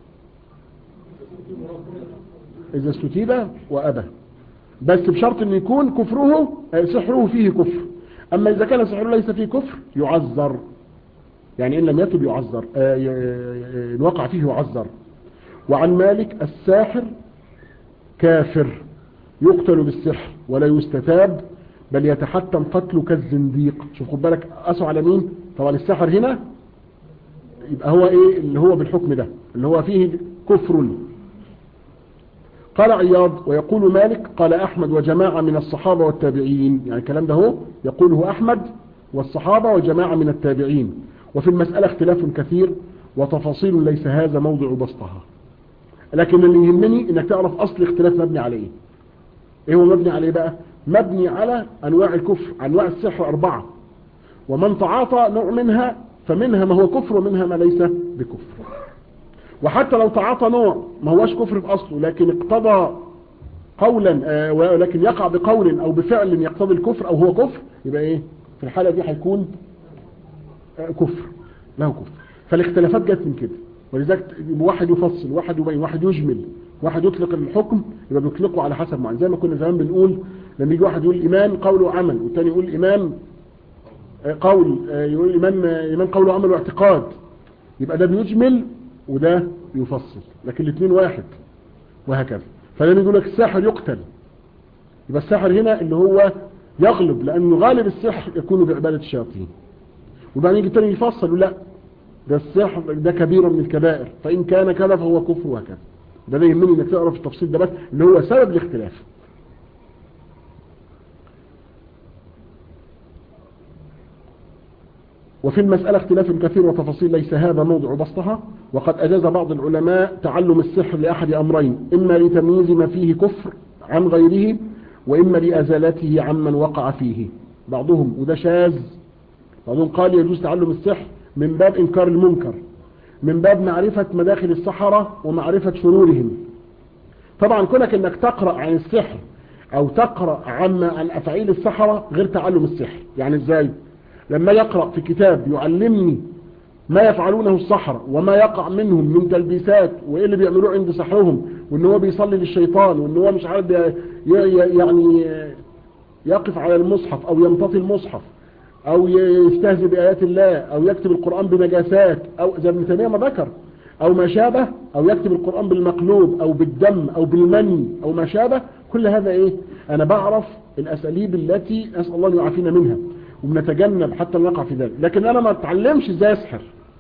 اذا استتيب وابى بس بشرط ان يكون كفره سحره فيه كفر اما اذا كان سحره ليس فيه كفر يعذر يعني ان لم يتب يعذر ان وقع فيه يعذر وعن مالك الساحر كافر يقتل بالسحر ولا يستتاب بل يتحتم قتله كالزنديق شوف خد بالك قاسوا على مين طبعا السحر هنا يبقى هو ايه اللي هو بالحكم ده اللي هو فيه كفر قال عياض ويقول مالك قال احمد وجماعة من الصحابة والتابعين يعني الكلام ده هو يقوله احمد والصحابة وجماعة من التابعين وفي المسألة اختلاف كثير وتفاصيل ليس هذا موضع بسطها لكن اللي يهمني انك تعرف اصل اختلاف مبني على ايه ايه هو مبني عليه بقى مبني على انواع الكفر انواع السحر اربعة ومن تعاطى نوع منها فمنها ما هو كفر ومنها ما ليس بكفر وحتى لو تعاطى نوع ما هوش كفر في اصله لكن اقتضى قولا آه ولكن يقع بقول او بفعل يقتضي الكفر او هو كفر يبقى ايه في الحالة دي هيكون آه كفر له كفر فالاختلافات جت من كده ولذلك واحد يفصل واحد يبين واحد يجمل واحد يطلق الحكم يبقى بيطلقه على حسب معين زي ما كنا زمان بنقول لما يجي واحد يقول ايمان قول وعمل والتاني يقول ايمان قول يقول ايمان ايمان قول وعمل واعتقاد يبقى ده بيجمل وده يفصل لكن الاثنين واحد وهكذا فلما يقول لك الساحر يقتل يبقى الساحر هنا اللي هو يغلب لانه غالب السحر يكون بعبادة الشياطين وبعدين يجي التاني يفصل لا ده السحر ده كبيرة من الكبائر فإن كان كذا فهو كفر وهكذا ده ده يهمني انك تعرف التفصيل ده بس اللي هو سبب الاختلاف وفي المسألة اختلاف كثير وتفاصيل ليس هذا موضع بسطها وقد أجاز بعض العلماء تعلم السحر لأحد أمرين إما لتمييز ما فيه كفر عن غيره وإما لأزالته عمن وقع فيه بعضهم وده شاذ بعضهم قال يجوز تعلم السحر من باب إنكار المنكر من باب معرفة مداخل السحرة ومعرفة شرورهم طبعا كونك انك تقرأ عن السحر او تقرأ عن عن افعيل السحرة غير تعلم السحر يعني ازاي لما يقرأ في كتاب يعلمني ما يفعلونه السحرة وما يقع منهم من تلبيسات وايه اللي بيعملوه عند سحرهم وان هو بيصلي للشيطان وان هو مش عارف يعني يقف على المصحف او يمتطي المصحف او يستهزئ بآيات الله او يكتب القرآن بنجاسات او زي ابن تيمية ما ذكر او ما شابه او يكتب القرآن بالمقلوب او بالدم او بالمني او ما شابه كل هذا ايه انا بعرف الاساليب التي اسأل الله ان يعافينا منها وبنتجنب حتى نقع في ذلك لكن انا ما اتعلمش ازاي اسحر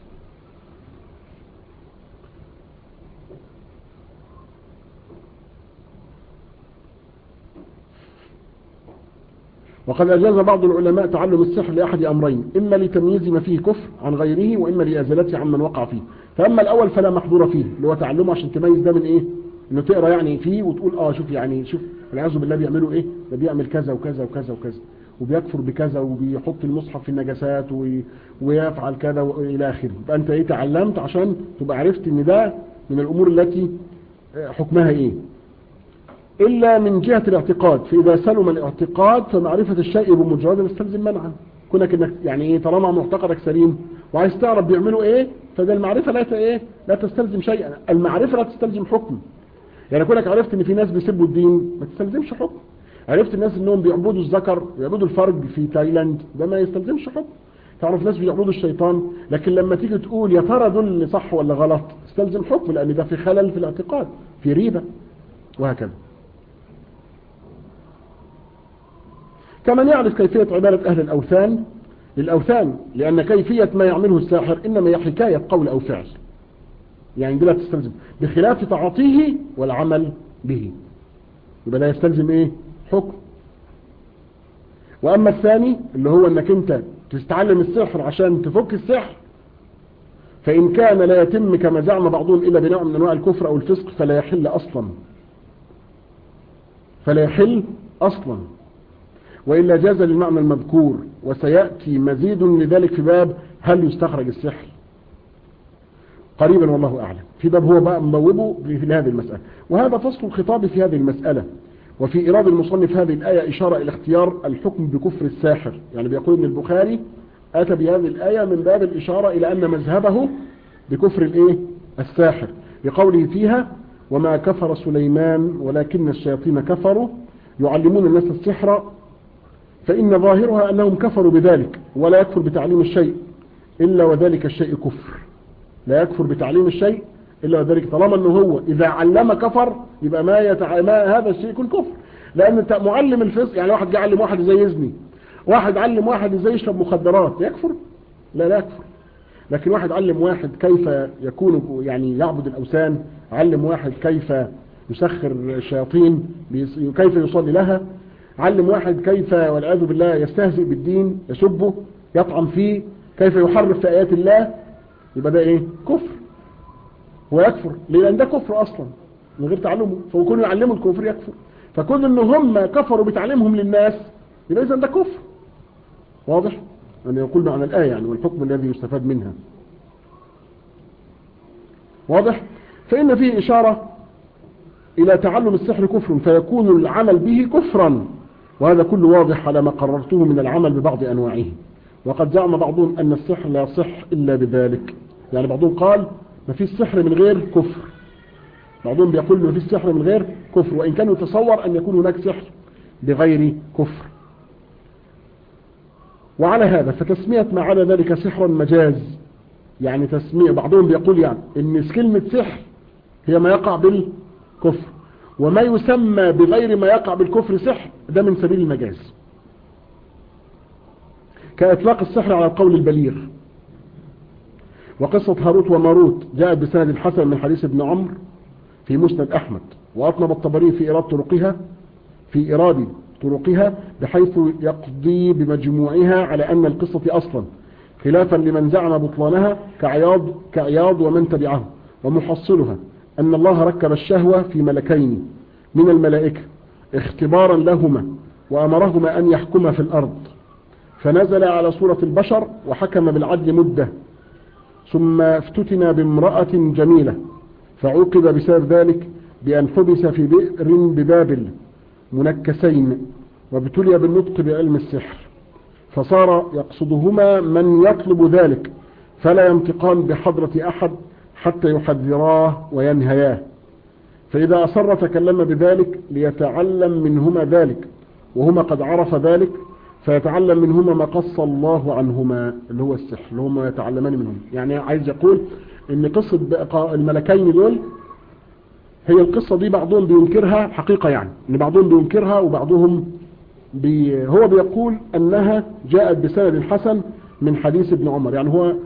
وقد أجاز بعض العلماء تعلم السحر لأحد أمرين إما لتمييز ما فيه كفر عن غيره وإما لأزالته عمن وقع فيه فأما الأول فلا محظور فيه اللي هو تعلمه عشان تميز ده من إيه إنه تقرأ يعني فيه وتقول آه شوف يعني شوف والعياذ بالله بيعملوا إيه ده بيعمل كذا وكذا وكذا وكذا وبيكفر بكذا وبيحط المصحف في النجاسات ويفعل كذا وإلى آخره يبقى أنت إيه تعلمت عشان تبقى عرفت إن ده من الأمور التي حكمها إيه إلا من جهة الاعتقاد فإذا سلم الاعتقاد فمعرفة الشيء بمجرد يستلزم منعا كونك انك يعني ايه طالما معتقدك سليم وعايز تعرف بيعملوا ايه فده المعرفة لا ايه لا تستلزم شيئا المعرفة لا تستلزم حكم يعني كونك عرفت ان في ناس بيسبوا الدين ما تستلزمش حكم عرفت الناس انهم بيعبدوا الذكر ويعبدوا الفرج في تايلاند ده ما يستلزمش حكم تعرف ناس بيعبدوا الشيطان لكن لما تيجي تقول يا ترى دول صح ولا غلط تستلزم حكم لان ده في خلل في الاعتقاد في ريبة وهكذا كمن يعرف كيفية عبادة أهل الأوثان للأوثان لأن كيفية ما يعمله الساحر إنما هي حكاية قول أو فعل يعني دي لا تستلزم بخلاف تعاطيه والعمل به يبقى لا يستلزم إيه حكم وأما الثاني اللي هو أنك أنت تستعلم السحر عشان تفك السحر فإن كان لا يتم كما زعم بعضهم إلا بنوع من أنواع الكفر أو الفسق فلا يحل أصلا فلا يحل أصلا وإلا جاز للمعنى المذكور وسيأتي مزيد لذلك في باب هل يستخرج السحر قريبا والله أعلم في باب هو بقى مبوبه في هذه المسألة وهذا فصل الخطاب في هذه المسألة وفي إيراد المصنف هذه الآية إشارة إلى اختيار الحكم بكفر الساحر يعني بيقول أن البخاري أتى بهذه الآية من باب الإشارة إلى أن مذهبه بكفر الإيه؟ الساحر بقوله فيها وما كفر سليمان ولكن الشياطين كفروا يعلمون الناس السحر فإن ظاهرها أنهم كفروا بذلك ولا يكفر بتعليم الشيء إلا وذلك الشيء كفر لا يكفر بتعليم الشيء إلا وذلك طالما أنه هو إذا علم كفر يبقى ما, يتع... ما هذا الشيء يكون كفر لأن انت معلم الفسق يعني واحد يعلم واحد ازاي يزني واحد علم واحد ازاي يشرب مخدرات يكفر لا لا يكفر لكن واحد علم واحد كيف يكون يعني يعبد الأوثان علم واحد كيف يسخر الشياطين كيف يصلي لها علم واحد كيف والعياذ بالله يستهزئ بالدين يسبه يطعن فيه كيف يحرف في آيات الله يبقى ده ايه كفر هو يكفر لأن ده كفر أصلا من غير تعلمه فكون يعلموا الكفر يكفر فكون ان هم كفروا بتعليمهم للناس يبقى اذا ده كفر واضح أن يقول معنى الآية يعني والحكم الذي يستفاد منها واضح فإن فيه إشارة إلى تعلم السحر كفر فيكون العمل به كفرا وهذا كله واضح على ما قررته من العمل ببعض أنواعه وقد زعم بعضهم أن السحر لا يصح إلا بذلك يعني بعضهم قال ما فيش سحر من غير كفر بعضهم بيقول ما فيش سحر من غير كفر وإن كان يتصور أن يكون هناك سحر بغير كفر وعلى هذا فتسمية ما على ذلك سحرا مجاز يعني تسمية بعضهم بيقول يعني ان كلمة سحر هي ما يقع بالكفر وما يسمى بغير ما يقع بالكفر سحر ده من سبيل المجاز كإطلاق السحر على القول البليغ وقصة هاروت وماروت جاءت بسند حسن من حديث ابن عمرو في مسند أحمد وأطلب الطبري في إيراد طرقها في إيراد طرقها بحيث يقضي بمجموعها على أن القصة أصلا خلافا لمن زعم بطلانها كعياض, كعياض ومن تبعه ومحصلها أن الله ركب الشهوة في ملكين من الملائكة اختبارا لهما وأمرهما أن يحكما في الأرض فنزل على صورة البشر وحكم بالعدل مدة ثم افتتن بامرأة جميلة فعوقب بسبب ذلك بأن حبس في بئر ببابل منكسين وابتلي بالنطق بعلم السحر فصار يقصدهما من يطلب ذلك فلا ينطقان بحضرة أحد حتى يحذراه وينهياه فإذا أصر تكلم بذلك ليتعلم منهما ذلك وهما قد عرف ذلك فيتعلم منهما ما قص الله عنهما اللي هو السحر اللي هما يتعلمان منهم يعني عايز يقول ان قصة الملكين دول هي القصة دي بعضهم بينكرها حقيقة يعني ان بعضهم بينكرها وبعضهم بي هو بيقول انها جاءت بسند حسن من حديث ابن عمر يعني هو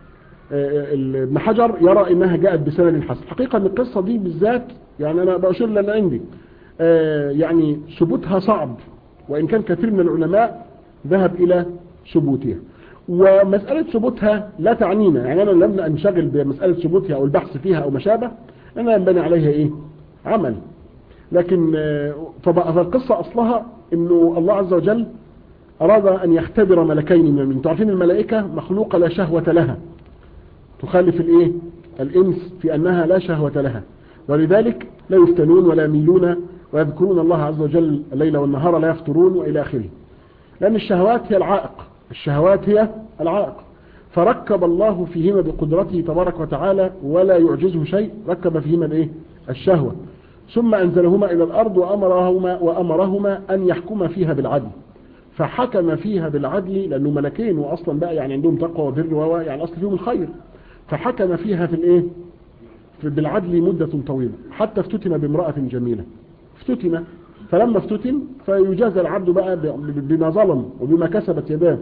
ابن حجر يرى انها جاءت بسند حسن حقيقة ان القصة دي بالذات يعني انا بأشير لان عندي يعني ثبوتها صعب وان كان كثير من العلماء ذهب الى ثبوتها ومسألة ثبوتها لا تعنينا يعني انا لم انشغل بمسألة ثبوتها او البحث فيها او ما شابه انا ينبني عليها ايه عمل لكن فالقصة اصلها انه الله عز وجل اراد ان يختبر ملكين من المؤمنين تعرفين الملائكة مخلوقة لا شهوة لها تخالف الايه الانس في انها لا شهوة لها ولذلك لا يفتنون ولا يميلون ويذكرون الله عز وجل الليل والنهار لا يفترون والى اخره لان الشهوات هي العائق الشهوات هي العائق فركب الله فيهما بقدرته تبارك وتعالى ولا يعجزه شيء ركب فيهما الايه الشهوة ثم انزلهما الى الارض وامرهما وامرهما ان يحكم فيها بالعدل فحكم فيها بالعدل لانه ملكين واصلا بقى يعني عندهم تقوى وبر و يعني اصل فيهم الخير فحكم فيها في الايه في بالعدل مدة طويلة حتى افتتن بامرأة جميلة افتتن فلما افتتن فيجازى العبد بقى بما ظلم وبما كسبت يداه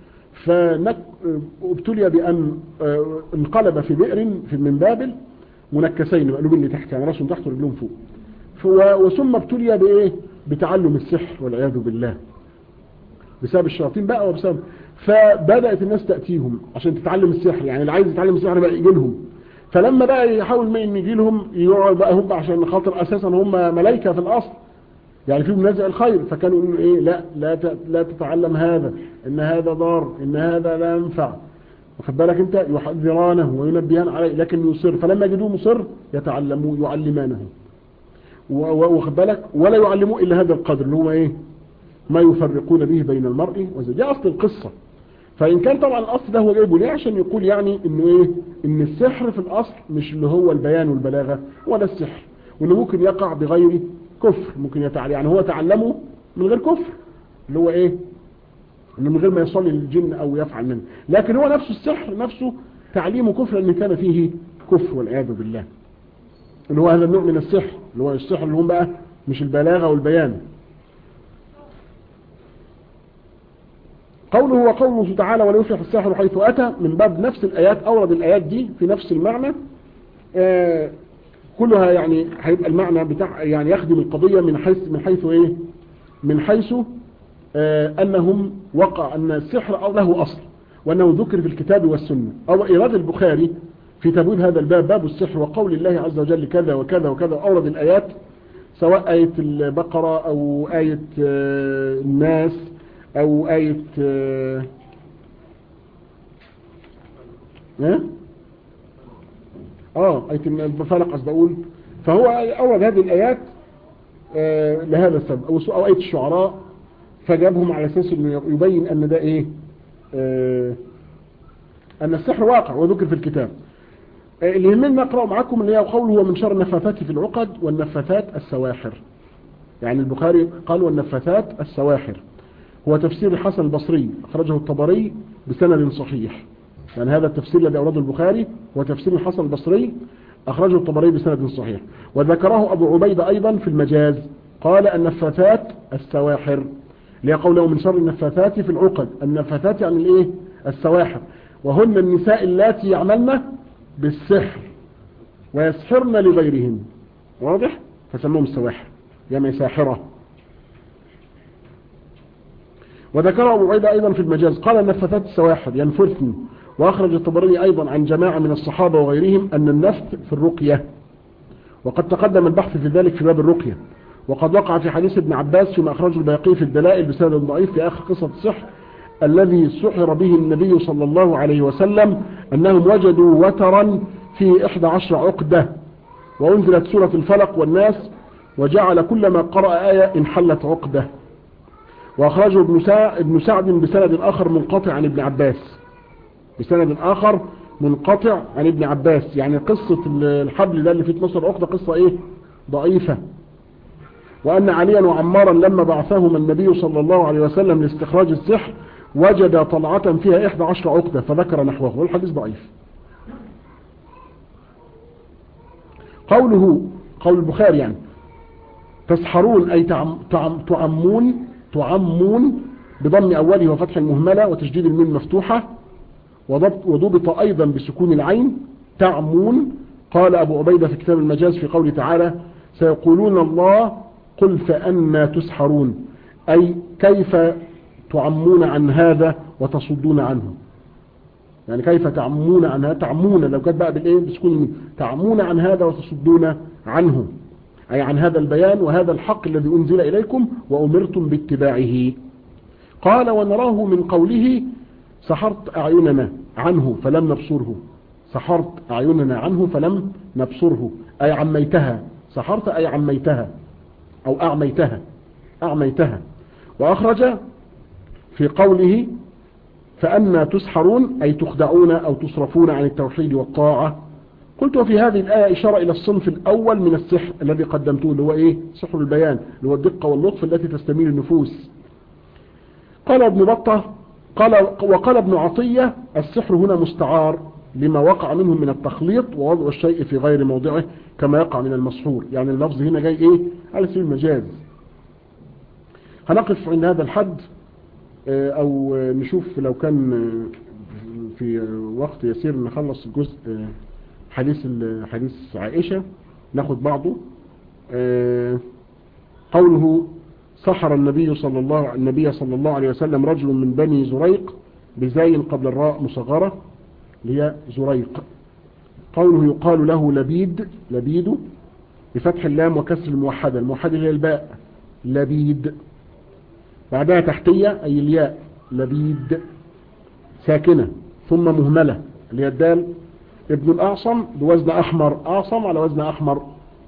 فابتلي بأن انقلب في بئر من بابل منكسين مقلوبين لتحت يعني راسهم تحت ورجلهم فوق وثم ابتلي بايه بتعلم السحر والعياذ بالله بسبب الشياطين بقى وبسبب فبدأت الناس تأتيهم عشان تتعلم السحر يعني اللي عايز يتعلم السحر بقى يجي لهم فلما بقى يحاول ما يجي لهم يقعد بقى هم عشان خاطر اساسا هم ملائكه في الاصل يعني فيهم نزع الخير فكانوا يقولوا ايه لا لا لا تتعلم هذا ان هذا ضار ان هذا لا ينفع واخد بالك انت يحذرانه وينبهان عليه لكن يصر فلما يجدوه مصر يتعلموه يعلمانه واخد بالك ولا يعلموه الا هذا القدر اللي هو ايه ما يفرقون به بين المرء وزوجه دي اصل القصة فان كان طبعا الاصل ده هو جايبه ليه عشان يقول يعني انه ايه ان السحر في الاصل مش اللي هو البيان والبلاغة ولا السحر وانه ممكن يقع بغير كفر ممكن يتعلم يعني هو تعلمه من غير كفر اللي هو ايه انه من غير ما يصلي للجن او يفعل منه لكن هو نفسه السحر نفسه تعليمه كفر ان كان فيه كفر والعياذ بالله اللي هو هذا النوع من السحر اللي هو السحر اللي هم بقى مش البلاغة والبيان قوله وقوله تعالى ولا يفلح الساحر حيث أتى من باب نفس الآيات أورد الآيات دي في نفس المعنى آه كلها يعني هيبقى المعنى بتاع يعني يخدم القضية من حيث من حيث ايه من حيث آه انهم وقع ان السحر أو له اصل وانه ذكر في الكتاب والسنة او ايراد البخاري في تبويب هذا الباب باب السحر وقول الله عز وجل كذا وكذا وكذا اورد الايات سواء آية البقرة او آية آه الناس او آية آه اه آية الفلق قصد اقول فهو اورد هذه الايات آه لهذا السبب او او آية الشعراء فجابهم على اساس انه يبين ان ده ايه آه ان السحر واقع وذكر في الكتاب آه اللي يهمنا نقرأ معكم اللي هي قوله هو من شر النفاثات في العقد والنفاثات السواحر يعني البخاري قال والنفاثات السواحر هو تفسير الحسن البصري أخرجه الطبري بسند صحيح يعني هذا التفسير الذي أورده البخاري هو تفسير الحسن البصري أخرجه الطبري بسند صحيح وذكره أبو عبيدة أيضا في المجاز قال النفاثات السواحر ليقوله من شر النفاثات في العقد النفاثات يعني الايه السواحر وهن النساء اللاتي يعملن بالسحر ويسحرن لغيرهن واضح فسموهم السواحر يعني ساحرة وذكره أبو عيدة أيضا في المجاز قال النفثات السواحر ينفثن وأخرج الطبري أيضا عن جماعة من الصحابة وغيرهم أن النفث في الرقية وقد تقدم البحث في ذلك في باب الرقية وقد وقع في حديث ابن عباس فيما أخرجه الباقي في الدلائل بسند ضعيف في آخر قصة السحر الذي سحر به النبي صلى الله عليه وسلم أنهم وجدوا وترا في 11 عقدة وأنزلت سورة الفلق والناس وجعل كلما قرأ آية انحلت عقدة وأخرجه ابن, سا... ابن سعد بسند آخر منقطع عن ابن عباس بسند آخر منقطع عن ابن عباس يعني قصة الحبل ده اللي في 12 عقدة قصة ايه ضعيفة وأن عليا وعمارا لما بعثهما النبي صلى الله عليه وسلم لاستخراج السحر وجد طلعة فيها 11 عقدة فذكر نحوه والحديث ضعيف قوله قول البخاري يعني تسحرون أي تعم تعم تعمون تعمون بضم أوله وفتح المهملة وتشديد الميم مفتوحة وضبط وضبط أيضا بسكون العين تعمون قال أبو عبيدة في كتاب المجاز في قوله تعالى سيقولون الله قل فأنا تسحرون أي كيف تعمون عن هذا وتصدون عنه يعني كيف تعمون عن هذا تعمون لو كانت بقى بالايه بسكون تعمون عن هذا وتصدون عنه أي عن هذا البيان وهذا الحق الذي أنزل إليكم وأمرتم باتباعه قال ونراه من قوله سحرت أعيننا عنه فلم نبصره سحرت أعيننا عنه فلم نبصره أي عميتها سحرت أي عميتها أو أعميتها أعميتها وأخرج في قوله فأنا تسحرون أي تخدعون أو تصرفون عن التوحيد والطاعة قلت وفي هذه الآية إشارة إلى الصنف الأول من السحر الذي قدمته اللي هو إيه سحر البيان اللي هو الدقة واللطف التي تستميل النفوس قال ابن بطة قال وقال ابن عطية السحر هنا مستعار لما وقع منهم من التخليط ووضع الشيء في غير موضعه كما يقع من المسحور يعني اللفظ هنا جاي إيه على سبيل المجاز هنقف عند هذا الحد أو نشوف لو كان في وقت يسير نخلص الجزء حديث حديث عائشة ناخد بعضه قوله سحر النبي صلى الله النبي صلى الله عليه وسلم رجل من بني زريق بزاي قبل الراء مصغرة اللي هي زريق قوله يقال له لبيد لبيد بفتح اللام وكسر الموحدة الموحدة هي الباء لبيد بعدها تحتية أي الياء لبيد ساكنة ثم مهملة اللي هي الدال ابن الأعصم بوزن أحمر أعصم على وزن أحمر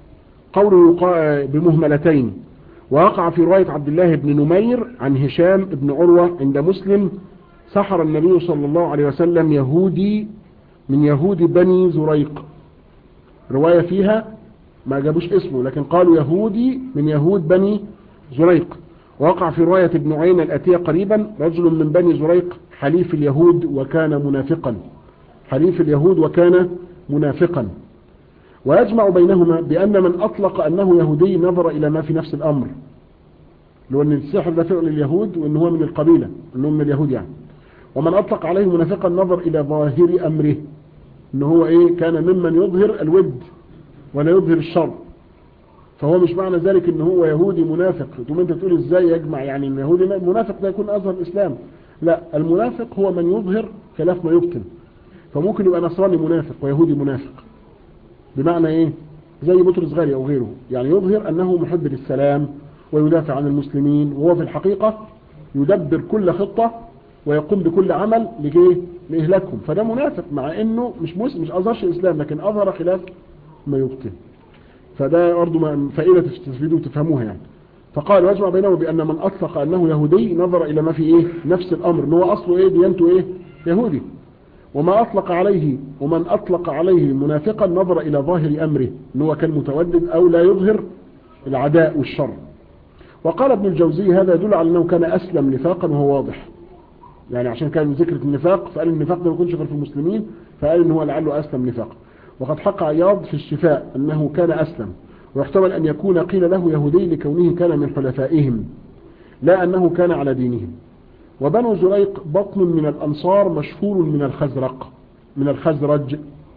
قوله بمهملتين ووقع في رواية عبد الله بن نمير عن هشام بن عروة عند مسلم سحر النبي صلى الله عليه وسلم يهودي من يهود بني زريق رواية فيها ما جابوش اسمه لكن قالوا يهودي من يهود بني زريق وقع في رواية ابن عين الأتية قريبا رجل من بني زريق حليف اليهود وكان منافقا حليف اليهود وكان منافقا ويجمع بينهما بأن من أطلق أنه يهودي نظر إلى ما في نفس الأمر لو أن السحر ده فعل اليهود وأن هو من القبيلة أنه من اليهود يعني ومن أطلق عليه منافقا نظر إلى ظاهر أمره أنه هو إيه كان ممن يظهر الود ولا يظهر الشر فهو مش معنى ذلك ان هو يهودي منافق ثم انت تقول ازاي يجمع يعني ان يهودي منافق ده يكون اظهر الاسلام لا المنافق هو من يظهر خلاف ما يبطن فممكن يبقى نصراني منافق ويهودي منافق بمعنى ايه زي بطرس غالي او غيره يعني يظهر انه محب للسلام ويدافع عن المسلمين وهو في الحقيقة يدبر كل خطة ويقوم بكل عمل لجيه لإهلاكهم فده منافق مع انه مش مسلم مش اظهرش الاسلام لكن اظهر خلاف ما يبطن فده برضه فائدة تستفيدوا وتفهموها يعني فقال واجمع بينه بأن من أطلق أنه يهودي نظر إلى ما في إيه نفس الأمر إن هو أصله إيه ديانته إيه يهودي وما أطلق عليه ومن أطلق عليه منافقا نظر إلى ظاهر أمره إن هو كان متودد أو لا يظهر العداء والشر وقال ابن الجوزي هذا يدل على أنه كان أسلم نفاقا وهو واضح يعني عشان كان ذكرة النفاق فقال النفاق ده ما يكونش غير في المسلمين فقال إن هو لعله أسلم نفاقا وقد حق عياض في الشفاء أنه كان أسلم ويحتمل أن يكون قيل له يهودي لكونه كان من حلفائهم لا أنه كان على دينهم وبنو زريق بطن من الأنصار مشهور من الخزرق من الخزرج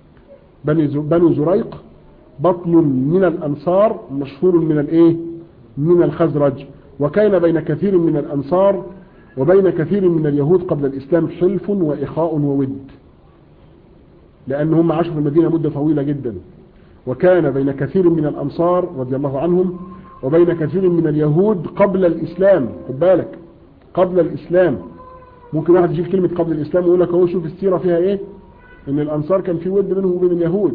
بنو زريق بطن من الأنصار مشهور من الإيه من الخزرج وكان بين كثير من الأنصار وبين كثير من اليهود قبل الإسلام حلف وإخاء وود لأنهم عاشوا في المدينة مدة طويلة جدا وكان بين كثير من الأنصار رضي الله عنهم وبين كثير من اليهود قبل الإسلام خد بالك قبل الإسلام ممكن واحد يجيب كلمة قبل الإسلام ويقول لك هو شوف السيرة فيها إيه إن الأنصار كان في ود بينهم وبين اليهود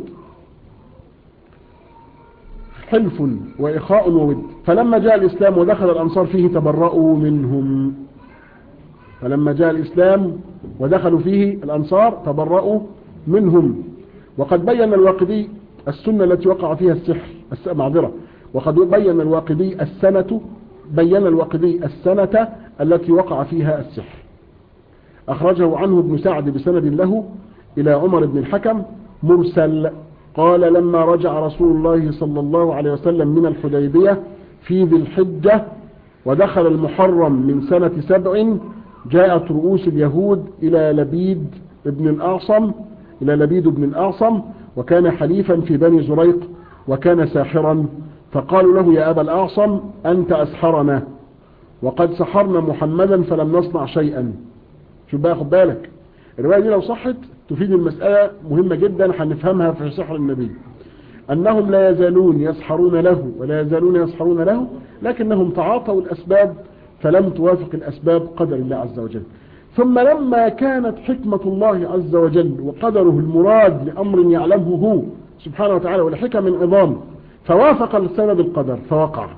حلف وإخاء وود فلما جاء الإسلام ودخل الأنصار فيه تبرأوا منهم فلما جاء الإسلام ودخلوا فيه الأنصار تبرأوا منهم وقد بين الواقدي السنة التي وقع فيها السحر معذرة وقد بين الواقدي السنة بين الواقدي السنة التي وقع فيها السحر أخرجه عنه ابن سعد بسند له إلى عمر بن الحكم مرسل قال لما رجع رسول الله صلى الله عليه وسلم من الحديبية في ذي الحجة ودخل المحرم من سنة سبع جاءت رؤوس اليهود إلى لبيد ابن الأعصم إلى لبيد بن الأعصم وكان حليفا في بني زريق وكان ساحرا فقالوا له يا أبا الأعصم أنت أسحرنا وقد سحرنا محمدا فلم نصنع شيئا شو بقى خد بالك الرواية دي لو صحت تفيد المسألة مهمة جدا هنفهمها في سحر النبي أنهم لا يزالون يسحرون له ولا يزالون يسحرون له لكنهم تعاطوا الأسباب فلم توافق الأسباب قدر الله عز وجل ثم لما كانت حكمة الله عز وجل وقدره المراد لأمر يعلمه هو سبحانه وتعالى ولحكم عظام فوافق السبب القدر فوقع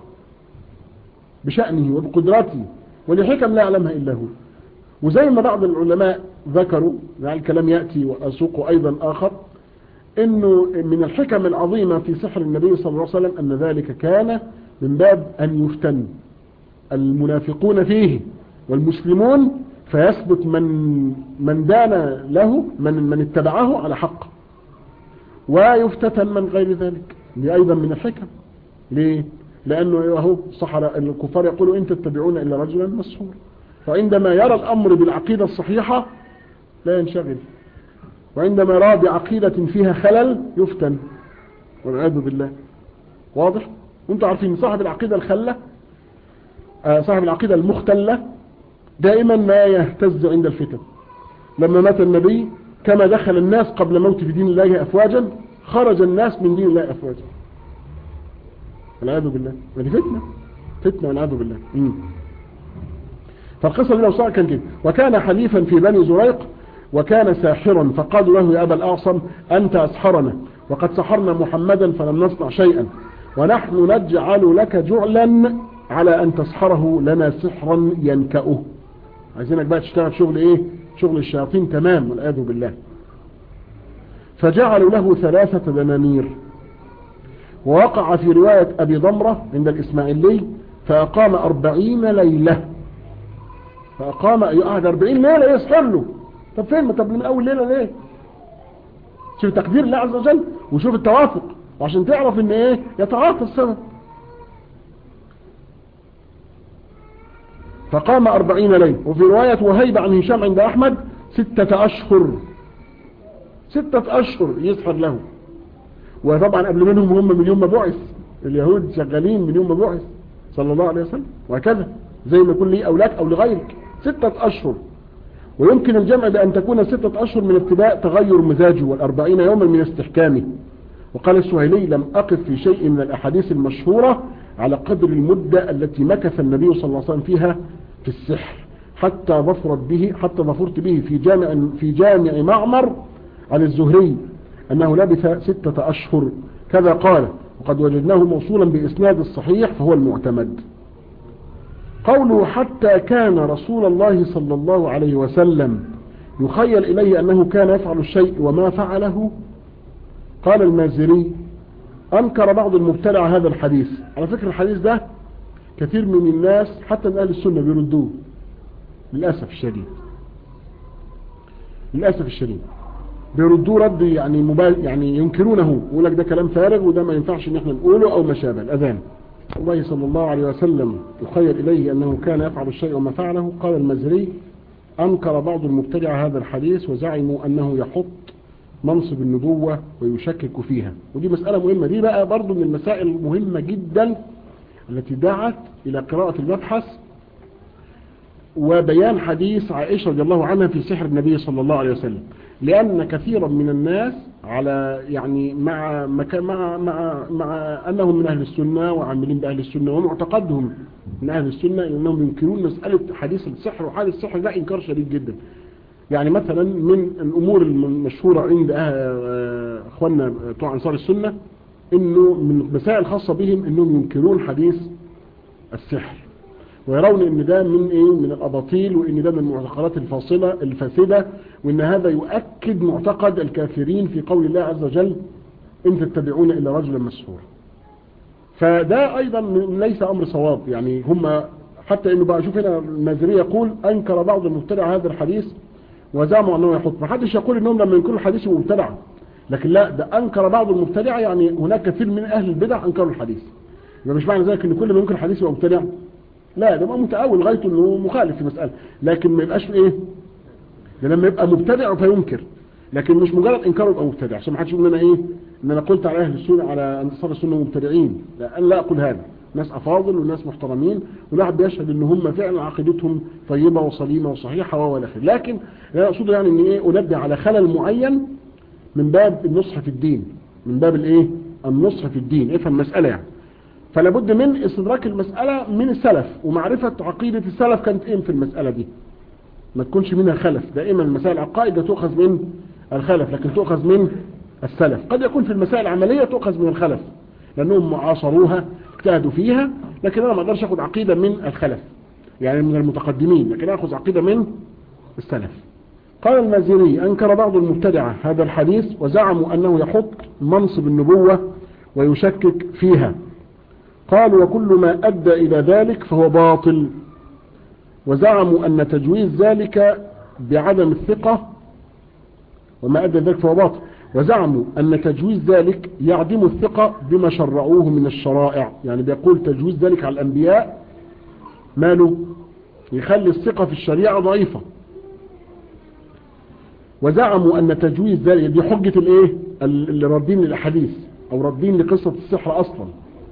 بشأنه وبقدرته ولحكم لا يعلمها إلا هو وزي ما بعض العلماء ذكروا يعني الكلام يأتي وأسوق أيضا آخر انه من الحكم العظيمة في سحر النبي صلى الله عليه وسلم ان ذلك كان من باب ان يفتن المنافقون فيه والمسلمون فيثبت من من دان له من من اتبعه على حق ويفتتن من غير ذلك دي ايضا من الحكم ليه لانه اهو الصحراء الكفار يقولوا ان تتبعون الا رجلا مسحور فعندما يرى الامر بالعقيده الصحيحه لا ينشغل وعندما يرى بعقيدة فيها خلل يفتن والعياذ بالله واضح وانتم عارفين صاحب العقيدة الخلة آه صاحب العقيدة المختلة دائما ما يهتز عند الفتن لما مات النبي كما دخل الناس قبل موت في دين الله أفواجا خرج الناس من دين الله أفواجا والعياذ بالله ودي فتنة فتنة والعياذ بالله مم. فالقصة دي لو صار كان كده وكان حليفا في بني زريق وكان ساحرا فقالوا له يا أبا الأعصم أنت أسحرنا وقد سحرنا محمدا فلم نصنع شيئا ونحن نجعل لك جعلا على أن تسحره لنا سحرا ينكأه عايزينك بقى تشتغل شغل إيه شغل الشياطين تمام والعياذ بالله فجعلوا له ثلاثة دنانير ووقع في رواية أبي ضمرة عند الإسماعيلي فأقام أربعين ليلة فأقام قعد أربعين ليلة يسحر له طب فين طب من أول ليلة ليه شوف تقدير الله عز وجل وشوف التوافق وعشان تعرف ان ايه يتعاطى السبب فقام أربعين ليلة وفي رواية وهيب عن هشام عند أحمد ستة أشهر ستة أشهر يسحر له وطبعا قبل منهم هم من يوم ما بعث اليهود شغالين من يوم ما بعث صلى الله عليه وسلم وهكذا زي ما يكون لي أولاد أو لغيرك ستة أشهر ويمكن الجمع بأن تكون ستة أشهر من ابتداء تغير مزاجه والأربعين يوما من استحكامه وقال السهيلي لم أقف في شيء من الأحاديث المشهورة على قدر المدة التي مكث النبي صلى الله عليه وسلم فيها في السحر حتى ظفرت به حتى ظفرت به في جامع في جامع معمر عن الزهري أنه لبث ستة أشهر كذا قال وقد وجدناه موصولا بإسناد الصحيح فهو المعتمد قوله حتى كان رسول الله صلى الله عليه وسلم يخيل إليه أنه كان يفعل الشيء وما فعله قال المازري أنكر بعض المبتلع هذا الحديث على فكرة الحديث ده كثير من الناس حتى من أهل السنة بيردوه للأسف الشديد للأسف الشديد بيردوه رد يعني مبال يعني ينكرونه يقول لك ده كلام فارغ وده ما ينفعش ان احنا نقوله او ما شابه الاذان الله صلى الله عليه وسلم يخيل اليه انه كان يفعل الشيء وما فعله قال المزري انكر بعض المبتدع هذا الحديث وزعموا انه يحط منصب النبوة ويشكك فيها ودي مسألة مهمة دي بقى برضو من المسائل المهمة جدا التي دعت إلى قراءة المبحث وبيان حديث عائشة رضي الله عنها في سحر النبي صلى الله عليه وسلم لأن كثيرا من الناس على يعني مع مع مع مع أنهم من أهل السنة وعاملين بأهل السنة ومعتقدهم من أهل السنة أنهم ينكرون مسألة حديث السحر وحديث السحر ده إنكار شديد جدا يعني مثلا من الأمور المشهورة عند أخواننا بتوع أنصار السنة إنه من المسائل الخاصة بهم إنهم ينكرون حديث السحر ويرون ان ده من ايه من الاباطيل وان ده من المعتقدات الفاصلة الفاسدة وان هذا يؤكد معتقد الكافرين في قول الله عز وجل ان تتبعون الا رجلا مسحورا فده ايضا ليس امر صواب يعني هم حتى انه بقى شوف هنا المازري يقول انكر بعض المبتدع هذا الحديث وزعموا انه يحط ما حدش يقول انهم لما ينكروا الحديث مبتدع لكن لا ده انكر بعض المبتدع يعني هناك كثير من اهل البدع انكروا الحديث يبقى مش معنى ذلك ان كل ما ينكر الحديث يبقى مبتدع لا ده بقى متأول غايته انه مخالف في مسألة لكن ما يبقاش ايه ده لما يبقى مبتدع فينكر لكن مش مجرد انكاره يبقى مبتدع عشان ما حدش يقول انا ايه ان انا قلت على اهل السنه على انصار السنه مبتدعين لا انا لا اقول هذا ناس افاضل وناس محترمين والواحد بيشهد ان هم فعلا عقيدتهم طيبه وسليمه وصحيحه والى اخره لكن انا اقصد يعني ان ايه انبه على خلل معين من باب النصح في الدين من باب الايه النصح في الدين افهم المساله يعني فلا بد من استدراك المسألة من السلف ومعرفة عقيدة السلف كانت ايه في المسألة دي ما تكونش منها خلف دائما المسائل العقائد تؤخذ من الخلف لكن تؤخذ من السلف قد يكون في المسائل العملية تؤخذ من الخلف لأنهم عاصروها اجتهدوا فيها لكن أنا ما أقدرش أخذ عقيدة من الخلف يعني من المتقدمين لكن أخذ عقيدة من السلف قال المازري أنكر بعض المبتدعة هذا الحديث وزعموا أنه يحط منصب النبوة ويشكك فيها قال وكل ما أدى إلى ذلك فهو باطل وزعموا أن تجويز ذلك بعدم الثقة وما أدى ذلك فهو باطل وزعموا أن تجويز ذلك يعدم الثقة بما شرعوه من الشرائع يعني بيقول تجويز ذلك على الأنبياء ماله يخلي الثقة في الشريعة ضعيفة وزعموا أن تجويز ذلك دي حجة الايه اللي ردين للأحاديث أو ردين لقصة السحر أصلا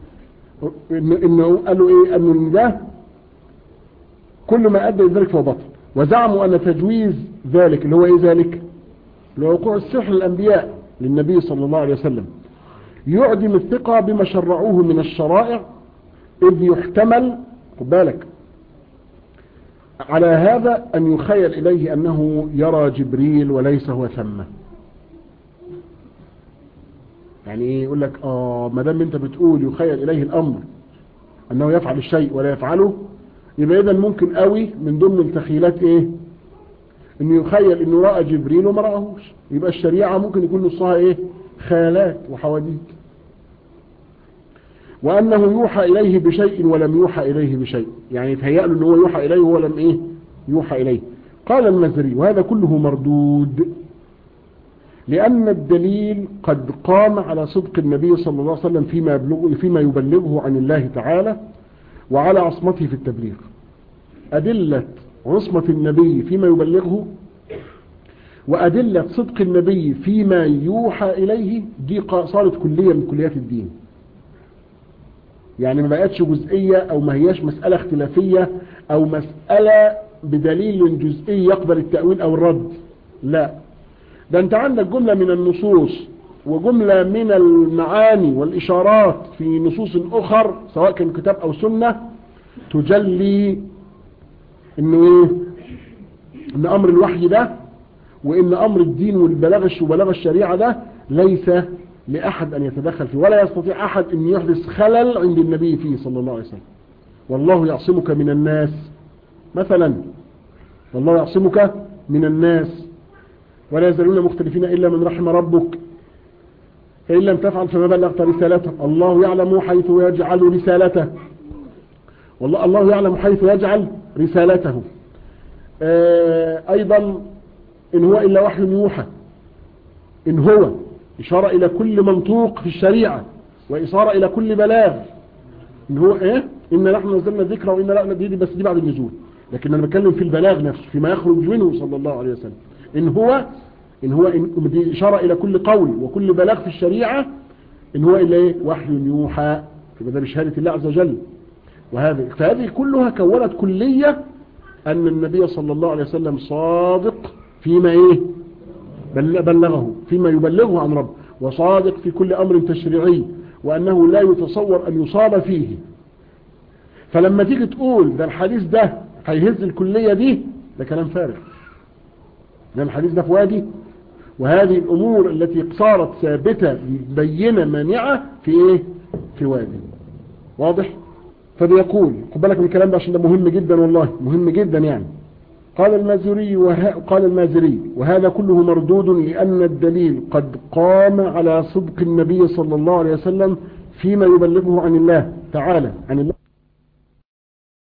انه قالوا ايه انه ده كل ما ادى ذلك فهو بطل وزعموا ان تجويز ذلك اللي هو ايه ذلك اللي هو وقوع السحر للانبياء للنبي صلى الله عليه وسلم يعدم الثقة بما شرعوه من الشرائع اذ يحتمل خد بالك على هذا ان يخيل اليه انه يرى جبريل وليس هو ثمه يعني ايه يقول لك اه ما دام انت بتقول يخيل اليه الامر انه يفعل الشيء ولا يفعله يبقى اذا ممكن قوي من ضمن التخيلات ايه انه يخيل انه راى جبريل وما راهوش يبقى الشريعه ممكن يكون نصها ايه خيالات وحواديت وانه يوحى اليه بشيء ولم يوحى اليه بشيء يعني يتهيأ له ان هو يوحى اليه ولم ايه يوحى اليه قال المزري وهذا كله مردود لأن الدليل قد قام على صدق النبي صلى الله عليه وسلم فيما يبلغه, فيما يبلغه عن الله تعالى وعلى عصمته في التبليغ أدلة عصمة النبي فيما يبلغه وأدلة صدق النبي فيما يوحى إليه دي صارت كلية من كليات الدين يعني ما بقتش جزئية أو ما هياش مسألة اختلافية أو مسألة بدليل جزئي يقبل التأويل أو الرد لا ده انت عندك جملة من النصوص وجملة من المعاني والإشارات في نصوص أخر سواء كان كتاب أو سنة تجلي انه ايه ان امر الوحي ده وان امر الدين والبلاغ وبلاغ الشريعة ده ليس لأحد أن يتدخل فيه ولا يستطيع أحد أن يحدث خلل عند النبي فيه صلى الله عليه وسلم والله يعصمك من الناس مثلا والله يعصمك من الناس ولا يزالون مختلفين إلا من رحم ربك فإن لم تفعل فما بلغت رسالته الله يعلم حيث يجعل رسالته والله الله يعلم حيث يجعل رسالته أيضا إن هو إلا وحي يوحى إن هو إشارة إلى كل منطوق في الشريعة وإشارة إلى كل بلاغ إن هو إيه إن نحن نزلنا الذكر وإن لا دي بس دي بعد النزول لكن أنا بتكلم في البلاغ نفسه فيما يخرج منه صلى الله عليه وسلم إن هو إن هو إن دي إشارة إلى كل قول وكل بلاغ في الشريعة إن هو إلا إيه وحي يوحى يبقى ده بشهادة الله عز وجل وهذه فهذه كلها كونت كلية أن النبي صلى الله عليه وسلم صادق فيما إيه بلغه فيما يبلغه عن رب وصادق في كل أمر تشريعي وأنه لا يتصور أن يصاب فيه فلما تيجي تقول ده الحديث ده هيهز الكلية دي ده كلام فارغ ده الحديث ده في وادي وهذه الأمور التي صارت ثابتة بينة مانعة في إيه في وادي واضح فبيقول خد بالك من الكلام ده عشان ده مهم جدا والله مهم جدا يعني قال المازري وه... قال المازري وهذا كله مردود لأن الدليل قد قام على صدق النبي صلى الله عليه وسلم فيما يبلغه عن الله تعالى عن الله